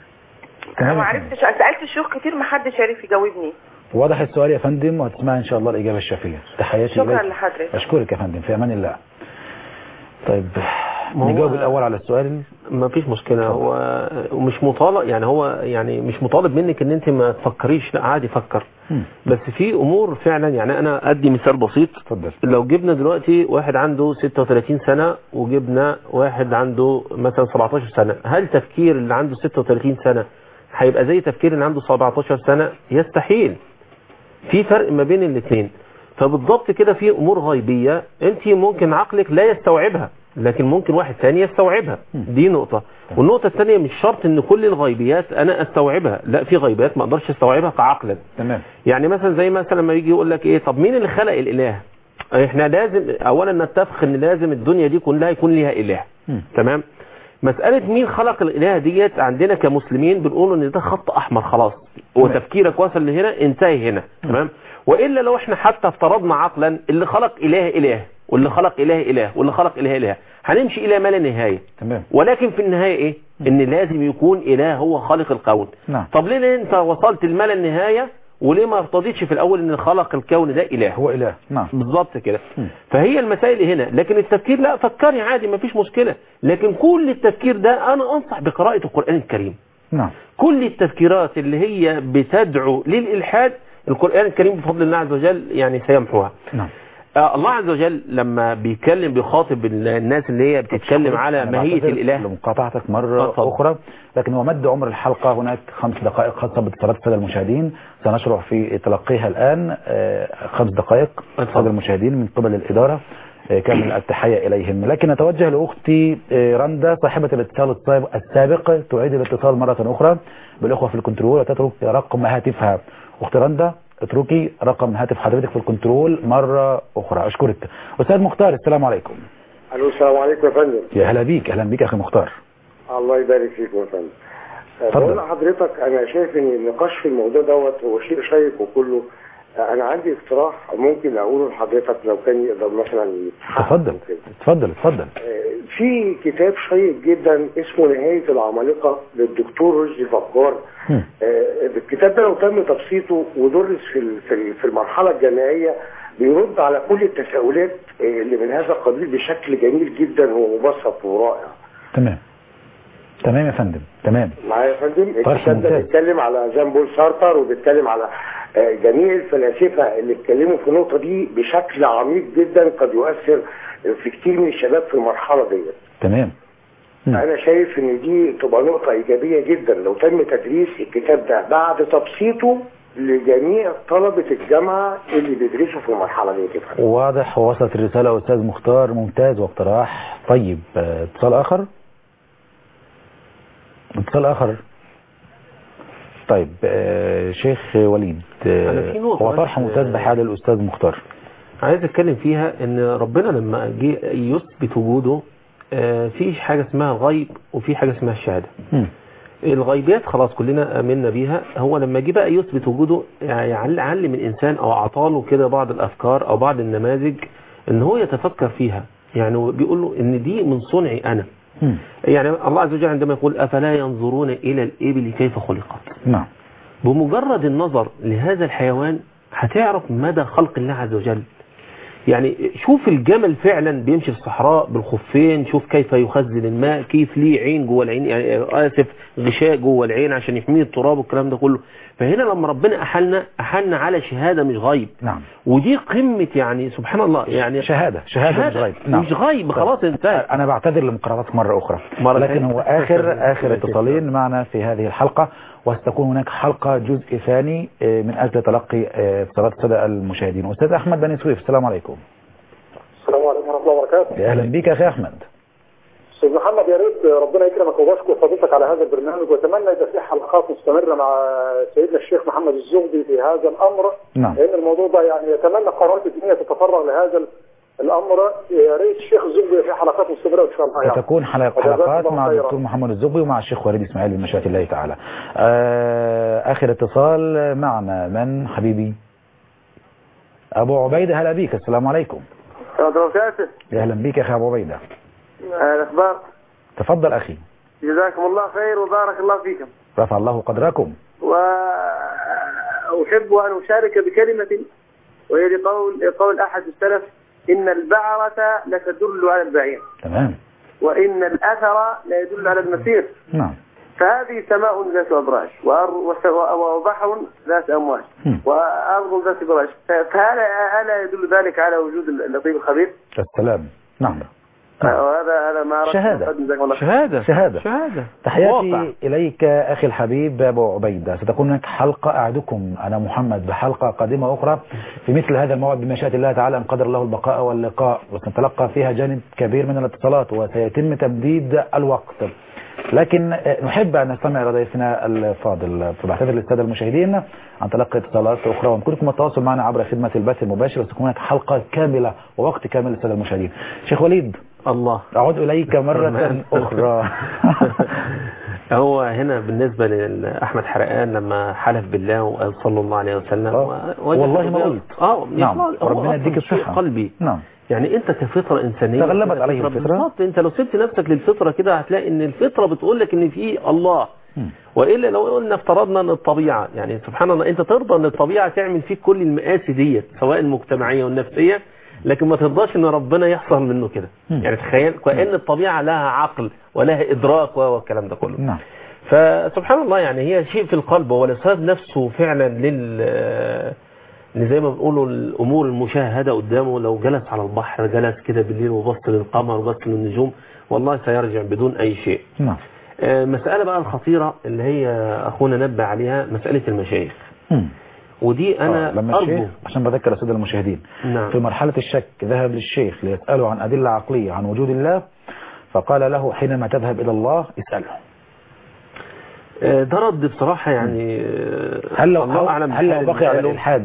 انا تمام ما يا فندم. عرفتش سالت الشيوخ كتير ما حدش عارف يجاوبني واضح السؤال يا فندم وهتسمع ان شاء الله الاجابه الشافيه تحياتي شكرا إليك. لحضرتك اشكرك يا فندم في امان الله طيب ما هو- نجاوب الاول على السؤال ما فيش مشكلة هو ومش مطالب يعني هو يعني مش مطالب منك ان انت ما تفكريش لا عادي فكر مم. بس في امور فعلا يعني انا ادي مثال بسيط اتفضل لو جبنا دلوقتي واحد عنده 36 سنة وجبنا واحد عنده مثلا 17 سنة هل تفكير اللي عنده 36 سنة هيبقى زي تفكير اللي عنده 17 سنة يستحيل في فرق ما بين الاثنين فبالضبط كده في امور غيبية انت ممكن عقلك لا يستوعبها لكن ممكن واحد تاني يستوعبها دي نقطة والنقطة الثانية مش شرط ان كل الغيبيات انا استوعبها لا في غيبيات ما اقدرش استوعبها كعقلا تمام يعني مثلا زي مثلا لما يجي يقول لك ايه طب مين اللي خلق الاله احنا لازم اولا نتفق ان لازم الدنيا دي كلها يكون ليها اله مم. تمام مسألة مين خلق الإله ديت عندنا كمسلمين بنقول إن ده خط أحمر خلاص وتفكيرك وصل لهنا انتهي هنا تمام وإلا لو إحنا حتى افترضنا عقلا اللي خلق إله إله واللي خلق إله إله واللي خلق إله إله هنمشي إلى ما لا نهاية تمام ولكن في النهاية إيه إن لازم يكون إله هو خالق الكون نعم طب ليه أنت وصلت لما لا نهاية وليه ما ارتضيتش في الاول ان خلق الكون ده اله هو اله نعم بالظبط كده فهي المسائل هنا لكن التفكير لا فكري عادي ما فيش مشكله لكن كل التفكير ده انا انصح بقراءه القران الكريم نعم كل التفكيرات اللي هي بتدعو للإلحاد القرآن الكريم بفضل الله عز وجل يعني سيمحوها نعم آه الله عز وجل لما بيتكلم بيخاطب الناس اللي هي بتتكلم على أنا ماهية بعتذر الإله لمقاطعتك مرة اتفضل. أخرى لكن هو مد عمر الحلقة هناك خمس دقائق خاصة باتصالات السادة المشاهدين سنشرع في تلقيها الآن آه، خمس دقائق السادة المشاهدين من قبل الإدارة آه، كامل التحية إليهم لكن أتوجه لأختي آه، رندا صاحبة الاتصال السابق- السابق تعيد الاتصال مرة أخرى بالأخوة في الكنترول وتترك رقم هاتفها أختي رندا اتركي رقم هاتف حضرتك في الكنترول مرة أخرى أشكرك أستاذ مختار السلام عليكم الو السلام عليكم يا فندم يا هلا بيك أهلا بيك أخي مختار الله يبارك فيكم يا فندم آه، اتفضل. بقول لحضرتك انا شايف ان النقاش في الموضوع دوت هو شيء شيق وكله آه، انا عندي اقتراح ممكن اقوله لحضرتك لو كان يقدر مثلا يتحقق تفضل وكده. تفضل تفضل آه، في كتاب شيق جدا اسمه نهاية العمالقة للدكتور رشدي فقار مم. آه، الكتاب ده لو تم تبسيطه ودرس في ال- في ال- في المرحلة الجامعية بيرد على كل التساؤلات آه، اللي من هذا القبيل بشكل جميل جدا ومبسط ورائع تمام تمام يا فندم تمام معايا يا فندم طرح الكتاب ده ممتاز. بيتكلم على جان بول سارتر وبيتكلم على آه، جميع الفلاسفه اللي اتكلموا في النقطه دي بشكل عميق جدا قد يؤثر في كتير من الشباب في المرحله ديت تمام مم. انا شايف ان دي تبقى نقطه ايجابيه جدا لو تم تدريس الكتاب ده بعد تبسيطه لجميع طلبه الجامعه اللي بيدرسوا في المرحله دي كده واضح ووصلت الرسالة أستاذ مختار ممتاز واقتراح طيب آه، اتصال آخر اتصال آخر طيب آه، شيخ وليد آه، أنا في نقطة هو بس، طرح ممتاز آه، بحال الأستاذ مختار عايز اتكلم فيها ان ربنا لما جه يثبت وجوده آه، في حاجة اسمها الغيب وفي حاجة اسمها الشهادة مم. الغيبيات خلاص كلنا امنا بيها هو لما جه بقى يثبت وجوده يعني عل- علم الانسان او اعطاله كده بعض الافكار او بعض النماذج ان هو يتفكر فيها يعني هو بيقول له ان دي من صنعي انا مم. يعني الله عز وجل عندما يقول افلا ينظرون الى الابل كيف خلقت نعم بمجرد النظر لهذا الحيوان هتعرف مدى خلق الله عز وجل يعني شوف الجمل فعلا بيمشي في الصحراء بالخفين شوف كيف يخزن الماء كيف ليه عين جوه العين يعني اسف غشاء جوه العين عشان يحميه التراب والكلام ده كله فهنا لما ربنا احلنا احلنا على شهاده مش غيب نعم ودي قمه يعني سبحان الله يعني شهادة شهادة مش غيب نعم مش غيب خلاص انتهى أنا بعتذر لمقارنتك مرة أخرى مرة لكن ثانية. هو آخر آخر اتصالين معنا في هذه الحلقة وستكون هناك حلقة جزء ثاني آه، من أجل تلقي آه، اتصالات السادة المشاهدين أستاذ أحمد بني سويف السلام عليكم السلام عليكم ورحمه الله وبركاته يا أهلا بك يا أخي أحمد استاذ محمد يا ريت ربنا يكرمك وبشكر فضيلتك على هذا البرنامج واتمنى يبقى في حلقات مستمره مع سيدنا الشيخ محمد الزغبي في هذا الامر نعم. لان الموضوع ده يعني يتمنى قنوات الدنيا تتفرغ لهذا الامر يا ريت الشيخ الزغبي في حلقات مستمره ان شاء الله يعني. ستكون حلق- وجزاكم حلقات الله مع خيرا. الدكتور محمد الزغبي ومع الشيخ وليد اسماعيل بمشيئة الله تعالى آه، آخر اتصال معنا من حبيبي أبو عبيدة هلا بيك السلام عليكم وبركاته يا أهلا بيك يا أخي أبو عبيدة الاخبار تفضل أخي جزاكم الله خير وبارك الله فيكم رفع الله قدركم وأحب أن أشارك بكلمة وهي لقول قول أحد السلف إن البعرة لتدل على البعير تمام وإن الأثر لا يدل على المسير نعم فهذه سماء ذات أبراج وأر- وس- وبحر ذات أمواج مم. وأرض ذات براج فهل ألا يدل ذلك على وجود اللطيف الخبير؟ السلام نعم وهذا هذا ما أردت أن شهادة. أقدم جزاكم الله خير. شهاده شهادة شهاده تحياتي واقع. إليك أخي الحبيب أبو عبيدة ستكون هناك حلقة أعدكم أنا محمد بحلقة قادمة أخرى في مثل هذا الموعد بمشيئة الله تعالى إن قدر الله البقاء واللقاء وسنتلقى فيها جانب كبير من الاتصالات وسيتم تمديد الوقت لكن نحب أن نستمع إلى ضيفنا الفاضل فبعتذر للسادة المشاهدين عن تلقي اتصالات أخرى ويمكنكم التواصل معنا عبر خدمة البث المباشر وستكون هناك حلقة كاملة ووقت كامل للسادة المشاهدين شيخ وليد الله أعود إليك مرة أخرى هو هنا بالنسبة لأحمد حرقان لما حلف بالله وقال صلى الله عليه وسلم آه. وجد والله ما بها- قلت. اه نعم. هو وربنا أصلاً يديك شيء الصحة. قلبي نعم يعني انت كفطرة انسانية تغلبت كده عليه فطرة الفطرة. بالظبط انت لو سبت نفسك للفطرة كده هتلاقي ان الفطرة بتقول لك ان في الله والا لو قلنا افترضنا ان الطبيعه يعني سبحان الله انت ترضى ان الطبيعه تعمل فيك كل المآسي ديت سواء المجتمعيه والنفسيه لكن ما ترضاش ان ربنا يحصل منه كده يعني تخيل كأن الطبيعه لها عقل ولها ادراك والكلام ده كله نعم فسبحان الله يعني هي شيء في القلب هو الإرشاد نفسه فعلا لل اللي زي ما بنقولوا الأمور المشاهدة قدامه لو جلس على البحر جلس كده بالليل وبص للقمر وبص للنجوم والله سيرجع بدون أي شيء نعم آه، مسألة بقى الخطيرة اللي هي أخونا نبه عليها مسألة المشايخ مم. ودي أنا آه، لما أرجو الشيخ عشان بذكر الساده المشاهدين نعم. في مرحلة الشك ذهب للشيخ ليسأله عن أدلة عقلية عن وجود الله فقال له حينما تذهب إلى الله اسأله آه، ده رد بصراحة يعني آه، هل لو الله أعلم هل بحال لو بقي على المسألة. الإلحاد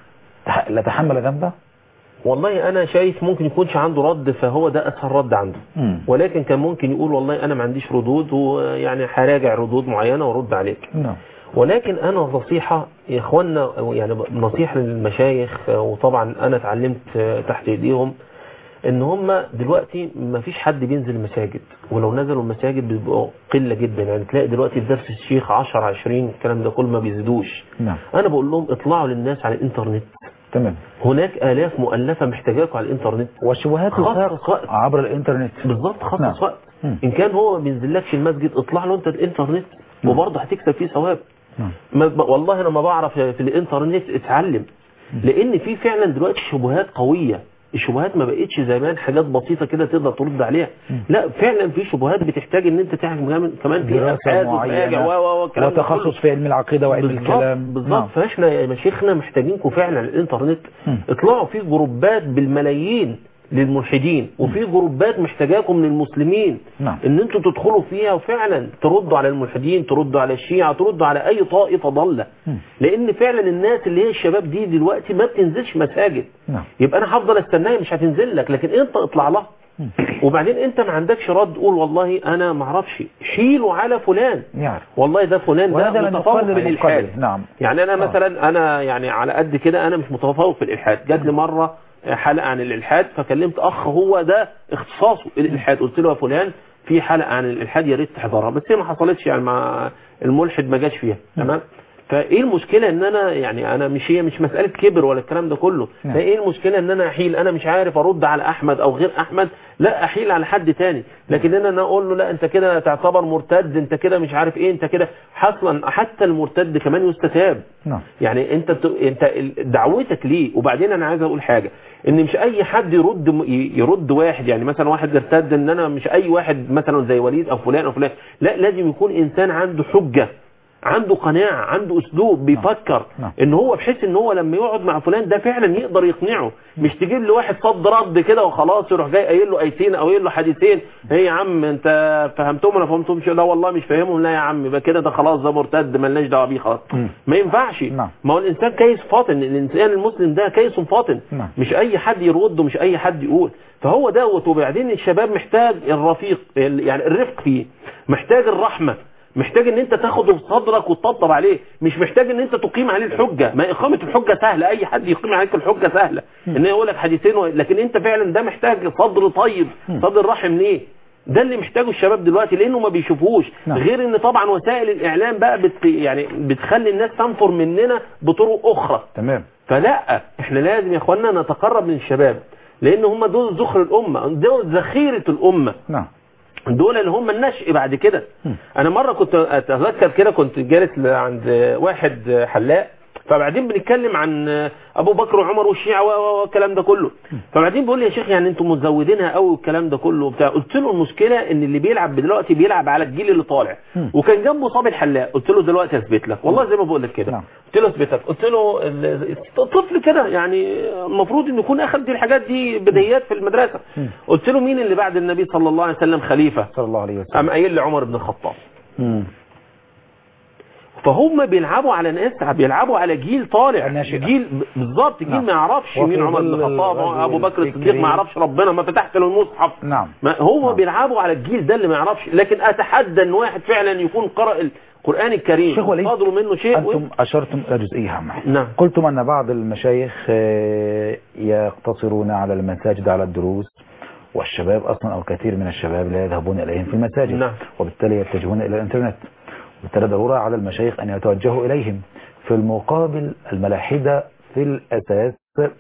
تح- لتحمل ذنبه؟ والله أنا شايف ممكن يكونش عنده رد فهو ده أسهل رد عنده مم. ولكن كان ممكن يقول والله انا ما عنديش ردود ويعني هراجع ردود معينه وارد عليك نعم ولكن انا نصيحه يا اخوانا يعني نصيحه للمشايخ وطبعا انا اتعلمت تحت ايديهم ان هم دلوقتي ما فيش حد بينزل المساجد ولو نزلوا المساجد بيبقوا قله جدا يعني تلاقي دلوقتي في درس الشيخ 10 20 الكلام ده كله ما بيزيدوش نعم انا بقول لهم اطلعوا للناس على الانترنت تمام هناك الاف مؤلفه محتاجاكم على الانترنت والشبهات خصص تثار وقت عبر الإنترنت بالظبط خصص نعم. وقت مم. ان كان هو ما بينزلكش المسجد اطلع له انت الانترنت وبرضه هتكسب فيه ثواب نعم. ما ما- والله انا ما بعرف في الانترنت اتعلم لان في فعلا دلوقتي شبهات قويه الشبهات ما بقتش زمان حاجات بسيطه كده تقدر ترد عليها لا فعلا في شبهات بتحتاج ان انت تعمل كمان كمان في دراسة ابحاث وتراجع معينة و- و- والكلام ده كله. وتخصص في علم العقيدة وعلم بالظبط الكلام بالظبط نعم. فاحنا يا مشايخنا محتاجينكم فعلا على الانترنت مم. اطلعوا في جروبات بالملايين للملحدين وفي جروبات محتاجاكم من المسلمين نعم. ان انتوا تدخلوا فيها وفعلا تردوا على الملحدين تردوا على الشيعة تردوا على اي طائفة ضالة مم. لان فعلا الناس اللي هي الشباب دي دلوقتي ما بتنزلش مساجد نعم يبقى انا هفضل استناها مش هتنزل لك لكن انت اطلع لها وبعدين انت ما عندكش رد قول والله انا ما اعرفش شيلوا على فلان يعرف والله ده فلان ده وهذا من متفوق مقدر في الالحاد المقدر نعم يعني انا آه. مثلا انا يعني على قد كده انا مش متفوق في الالحاد جات لي مره حلقه عن الالحاد فكلمت اخ هو ده اختصاصه الالحاد قلت له يا فلان في حلقه عن الالحاد يا ريت تحضرها بس هي ما حصلتش يعني مع الملحد ما جاش فيها تمام فايه المشكله ان انا يعني انا مش هي مش مساله كبر ولا الكلام ده كله نعم. فايه المشكله ان انا احيل انا مش عارف ارد على احمد او غير احمد لا احيل على حد تاني لكن انا أنا اقول له لا انت كده تعتبر مرتد انت كده مش عارف ايه انت كده حصلا حتى المرتد كمان يستتاب نعم يعني انت بت... انت ال- دعوتك ليه وبعدين انا عايز اقول حاجه ان مش اي حد يرد م- ي- يرد واحد يعني مثلا واحد ارتد ان انا مش اي واحد مثلا زي وليد او فلان او فلان لا لازم يكون انسان عنده حجه عنده قناعه عنده اسلوب بيفكر نعم. ان هو بحيث ان هو لما يقعد مع فلان ده فعلا يقدر يقنعه مش تجيب له واحد صد رد كده وخلاص يروح جاي قايل له ايتين او قايل له حديثين ايه يا عم انت فهمتهم ولا فهمتهمش لا والله مش فاهمهم لا يا عم يبقى كده ده خلاص ده مرتد ملناش دعوه بيه خلاص مم. ما ينفعش نعم. ما هو الانسان كيس فاطن الانسان المسلم ده كيس فاطن نعم. مش اي حد يرد ومش اي حد يقول فهو دوت وبعدين الشباب محتاج الرفيق ال- يعني الرفق فيه محتاج الرحمه محتاج ان انت تاخده في صدرك وتطبطب عليه مش محتاج ان انت تقيم عليه الحجه ما اقامه الحجه سهله اي حد يقيم عليك الحجه سهله ان يقول لك حديثين و... لكن انت فعلا ده محتاج صدر طيب صدر رحم ليه ده اللي محتاجه الشباب دلوقتي لانه ما بيشوفوش نعم. غير ان طبعا وسائل الاعلام بقى بت يعني بتخلي الناس تنفر مننا بطرق اخرى تمام فلا احنا لازم يا اخوانا نتقرب من الشباب لان هم دول ذخر الامه دول ذخيره الامه نعم دول اللي هم النشء بعد كده مم. انا مره كنت اتذكر كده كنت جالس عند واحد حلاق فبعدين بنتكلم عن ابو بكر وعمر والشيعة و- و- والكلام ده كله فبعدين بيقول لي يا شيخ يعني انتم مزودينها قوي والكلام ده كله وبتاع قلت له المشكله ان اللي بيلعب دلوقتي بيلعب على الجيل اللي طالع مم. وكان جنبه صابي الحلاق قلت له دلوقتي اثبت لك والله زي ما بقول لك كده نعم. قلت له اثبت لك قلت له ال- الطفل كده يعني المفروض انه يكون اخذ دي الحاجات دي بديهيات في المدرسه مم. قلت له مين اللي بعد النبي صلى الله عليه وسلم خليفه صلى الله عليه وسلم قام قايل لي عمر بن الخطاب مم. فهم بيلعبوا على ناس بيلعبوا على جيل طالع ناشئة. جيل ب- بالظبط جيل نعم. ما يعرفش وفي مين عمر بن ظل الخطاب الرجل ابو بكر الصديق الفكري. ما يعرفش ربنا ما فتحت له المصحف نعم ما هو نعم. بيلعبوا على الجيل ده اللي ما يعرفش لكن اتحدى ان واحد فعلا يكون قرأ القرآن الكريم شيخ وليد، صادروا منه شيء أنتم أشرتم إلى جزئية هامة نعم. قلتم أن بعض المشايخ آه، يقتصرون على المساجد على الدروس والشباب أصلا أو كثير من الشباب لا يذهبون إليهم في المساجد نعم. وبالتالي يتجهون إلى الإنترنت بالتالي ضرورة على المشايخ أن يتوجهوا إليهم في المقابل الملاحدة في الأساس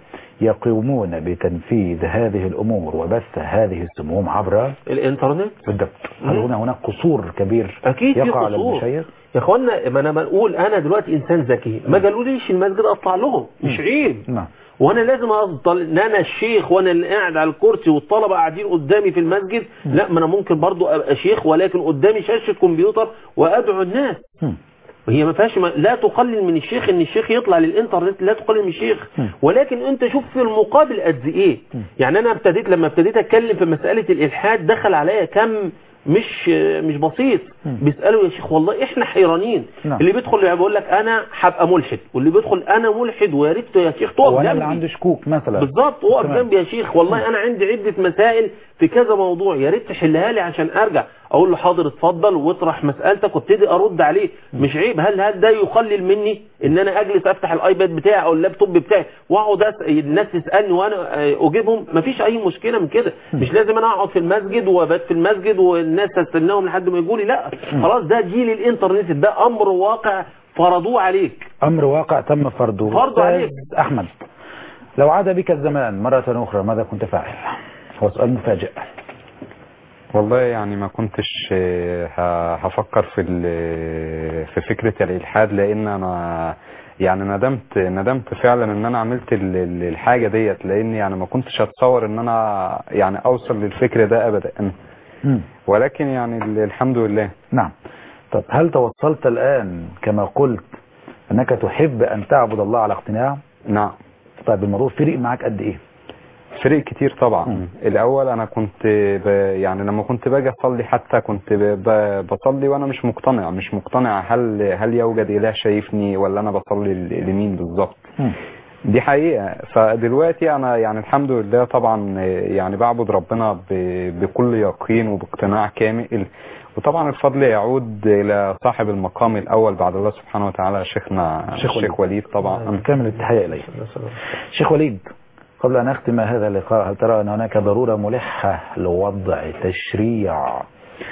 يقومون بتنفيذ هذه الأمور وبث هذه السموم عبر الانترنت بالضبط هل هنا هناك قصور كبير اكيد في يقع على قصور المشايخ يا اخوانا ما انا بنقول انا دلوقتي انسان ذكي ما قالوليش المسجد اطلع لهم مش عيب نعم وانا لازم افضل ان انا الشيخ وانا اللي قاعد على الكرسي والطلبه قاعدين قدامي في المسجد لا ما انا ممكن برضو ابقى شيخ ولكن قدامي شاشه كمبيوتر وادعو الناس مم. وهي ما فيهاش ما لا تقلل من الشيخ ان الشيخ يطلع للانترنت لا تقلل من الشيخ ولكن انت شوف في المقابل قد ايه يعني انا ابتديت لما ابتديت اتكلم في مساله الالحاد دخل عليا كم مش مش بسيط بيسالوا يا شيخ والله احنا حيرانين نعم. اللي بيدخل بيقول لك انا هبقى ملحد واللي بيدخل انا ملحد ويا ريت يا شيخ تقف وانا اللي جنبي عنده شكوك مثلا بالظبط اقف تمام. جنبي يا شيخ والله انا عندي عده مسائل في كذا موضوع يا ريت تحلها لي عشان ارجع اقول له حاضر اتفضل واطرح مسالتك وابتدي ارد عليه مش عيب هل هل ده يقلل مني ان انا اجلس افتح الايباد بتاعي او اللابتوب بتاعي واقعد أس- الناس تسالني وانا آه، اجيبهم مفيش اي مشكله من كده مش لازم انا اقعد في المسجد وابات في المسجد والناس استناهم لحد ما يجوا لي لا خلاص ده جيل الانترنت ده امر واقع فرضوه عليك أمر واقع تم فرضه فرضه أستاذ عليك. أحمد لو عاد بك الزمان مرة أخرى ماذا كنت فاعل هو سؤال مفاجئ والله يعني ما كنتش آه، ه- هفكر في ال- في فكرة الإلحاد لأن أنا يعني ندمت ندمت فعلا ان انا عملت ال- ال- الحاجة ديت لان يعني ما كنتش اتصور ان انا يعني اوصل للفكر ده ابدا مم. ولكن يعني ال- الحمد لله نعم طب هل توصلت الآن كما قلت أنك تحب أن تعبد الله على اقتناع نعم طيب الموضوع فرق معك قد إيه فرق كتير طبعا مم. الاول انا كنت ب... يعني لما كنت باجي اصلي حتى كنت ب... ب... بصلي وانا مش مقتنع مش مقتنع هل هل يوجد اله شايفني ولا انا بصلي ل- لمين بالظبط مم. دي حقيقة فدلوقتي انا يعني الحمد لله طبعا يعني بعبد ربنا ب... بكل يقين وباقتناع كامل وطبعا الفضل يعود الى صاحب المقام الاول بعد الله سبحانه وتعالى شيخنا شيخ وليد. الشيخ وليد طبعا كامل التحية إليه شيخ وليد قبل أن أختم هذا اللقاء هل ترى أن هناك ضرورة ملحة لوضع تشريع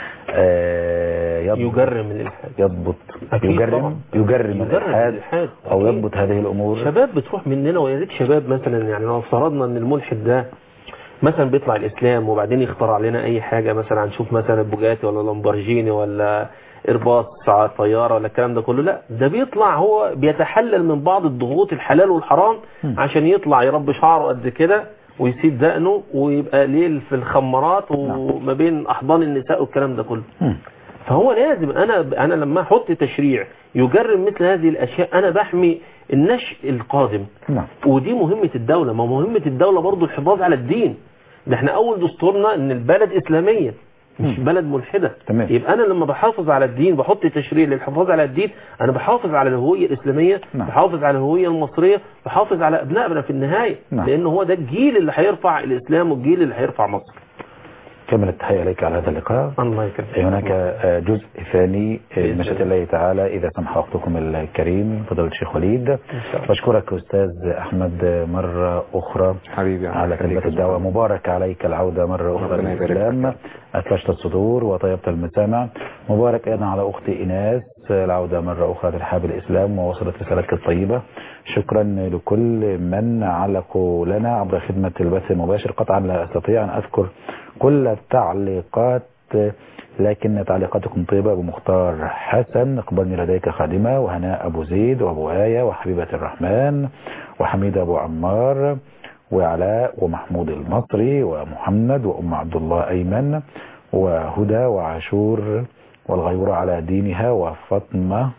آه، يضبط يجرم الالحاد يضبط أكيد يجرم طبعا. يجرم يجرم الإلحاد الإلحاد. أو أكيد. يضبط هذه الأمور شباب بتروح مننا ويا ريت شباب مثلا يعني لو افترضنا ان الملحد ده مثلا بيطلع الاسلام وبعدين يخترع لنا اي حاجه مثلا هنشوف مثلا بوجاتي ولا لامبورجيني ولا ايرباص ساعة طياره ولا الكلام ده كله لا ده بيطلع هو بيتحلل من بعض الضغوط الحلال والحرام عشان يطلع يربي شعره قد كده ويسيب دقنه ويبقى ليل في الخمارات وما بين احضان النساء والكلام ده كله مم. فهو لازم انا انا لما احط تشريع يجرم مثل هذه الاشياء انا بحمي النشء القادم نعم ودي مهمة الدولة ما مهمة الدولة برضو الحفاظ على الدين ده احنا اول دستورنا ان البلد اسلامية مش بلد ملحدة تمام. يبقى انا لما بحافظ على الدين بحط تشريع للحفاظ على الدين انا بحافظ على الهوية الاسلامية نعم. بحافظ على الهوية المصرية بحافظ على ابنائنا في النهاية نعم. لان هو ده الجيل اللي هيرفع الاسلام والجيل اللي هيرفع مصر كامل التحية إليك على هذا اللقاء الله يكرمك هناك آه، جزء ثاني آه، بإذن بمشيئة الله. الله تعالى إذا سمح وقتكم الكريم فضيلة الشيخ وليد إن شاء الله. بشكرك أستاذ أحمد مرة أخرى حبيبي على يخليك كلمة يا الدعوة زلمة. مبارك عليك العودة مرة أخرى ربنا يبارك للإسلام أفرشت الصدور وطيبت المسامع مبارك أيضا على أختي إيناس العودة مرة أخرى لرحاب الإسلام ووصلت رسالتك الطيبة شكرا لكل من علقوا لنا عبر خدمة البث المباشر قطعا لا أستطيع أن أذكر كل التعليقات لكن تعليقاتكم طيبة أبو مختار حسن اقبلني لديك خادمة وهناء أبو زيد وأبو آية وحبيبة الرحمن وحميد أبو عمار وعلاء ومحمود المصري ومحمد وأم عبد الله أيمن وهدى وعاشور والغيورة على دينها وفاطمة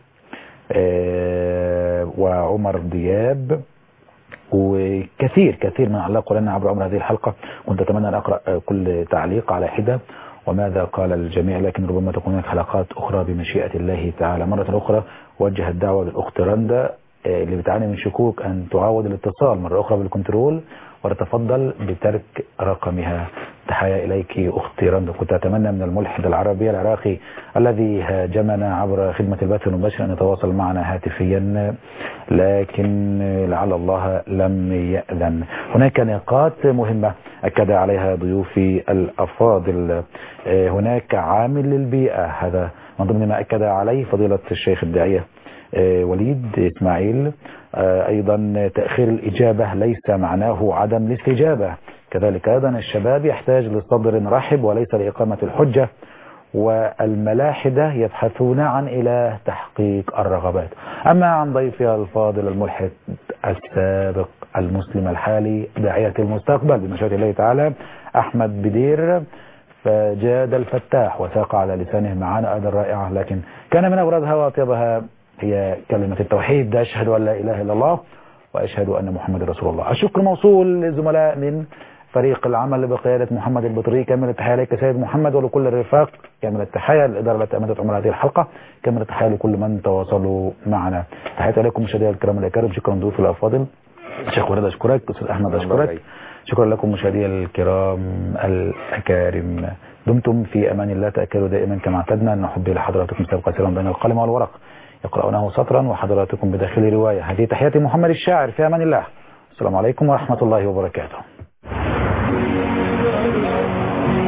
آه، وعمر دياب وكثير كثير من علقوا لنا عبر عمر هذه الحلقة كنت أتمنى أن أقرأ آه، كل تعليق على حدة وماذا قال الجميع لكن ربما تكون هناك حلقات أخرى بمشيئة الله تعالى مرة أخرى وجه الدعوة للأخت رندا آه، اللي بتعاني من شكوك أن تعاود الاتصال مرة أخرى بالكنترول وتتفضل بترك رقمها تحية إليك أختي رندا كنت أتمنى من الملحد العربي العراقي الذي هاجمنا عبر خدمة البث المباشر أن يتواصل معنا هاتفيا لكن لعل الله لم يأذن هناك نقاط مهمة أكد عليها ضيوفي الأفاضل آه، هناك عامل للبيئة هذا من ضمن ما أكد عليه فضيلة الشيخ الداعية آه، وليد إسماعيل آه، أيضا تأخير الإجابة ليس معناه عدم الاستجابة كذلك أيضا الشباب يحتاج لصدر رحب وليس لإقامة الحجة والملاحدة يبحثون عن إله تحقيق الرغبات أما عن ضيفي الفاضل الملحد السابق المسلم الحالي داعية المستقبل بمشيئة الله تعالى أحمد بدير فجاد الفتاح وساق على لسانه معاني أيضا رائعة لكن كان من أبرزها وأطيبها هي كلمة التوحيد أشهد أن لا إله إلا الله وأشهد أن محمد رسول الله الشكر موصول للزملاء من فريق العمل بقيادة محمد البطري كامل التحية لك سيد محمد ولكل الرفاق كامل التحية للإدارة التي أمدت عمر هذه الحلقة كامل التحية لكل من تواصلوا معنا تحياتي لكم مشاهدينا الكرام الأكارم شكرا ضيوف الأفاضل شيخ ولد أشكرك أستاذ أحمد أشكرك شكرا لكم مشاهدي الكرام الأكارم دمتم في أمان الله تأكلوا دائما كما اعتدنا أن نحب لحضراتكم سابقا سلام بين القلم والورق يقرأونه سطرا وحضراتكم بداخل رواية هذه تحياتي محمد الشاعر في أمان الله السلام عليكم ورحمة الله وبركاته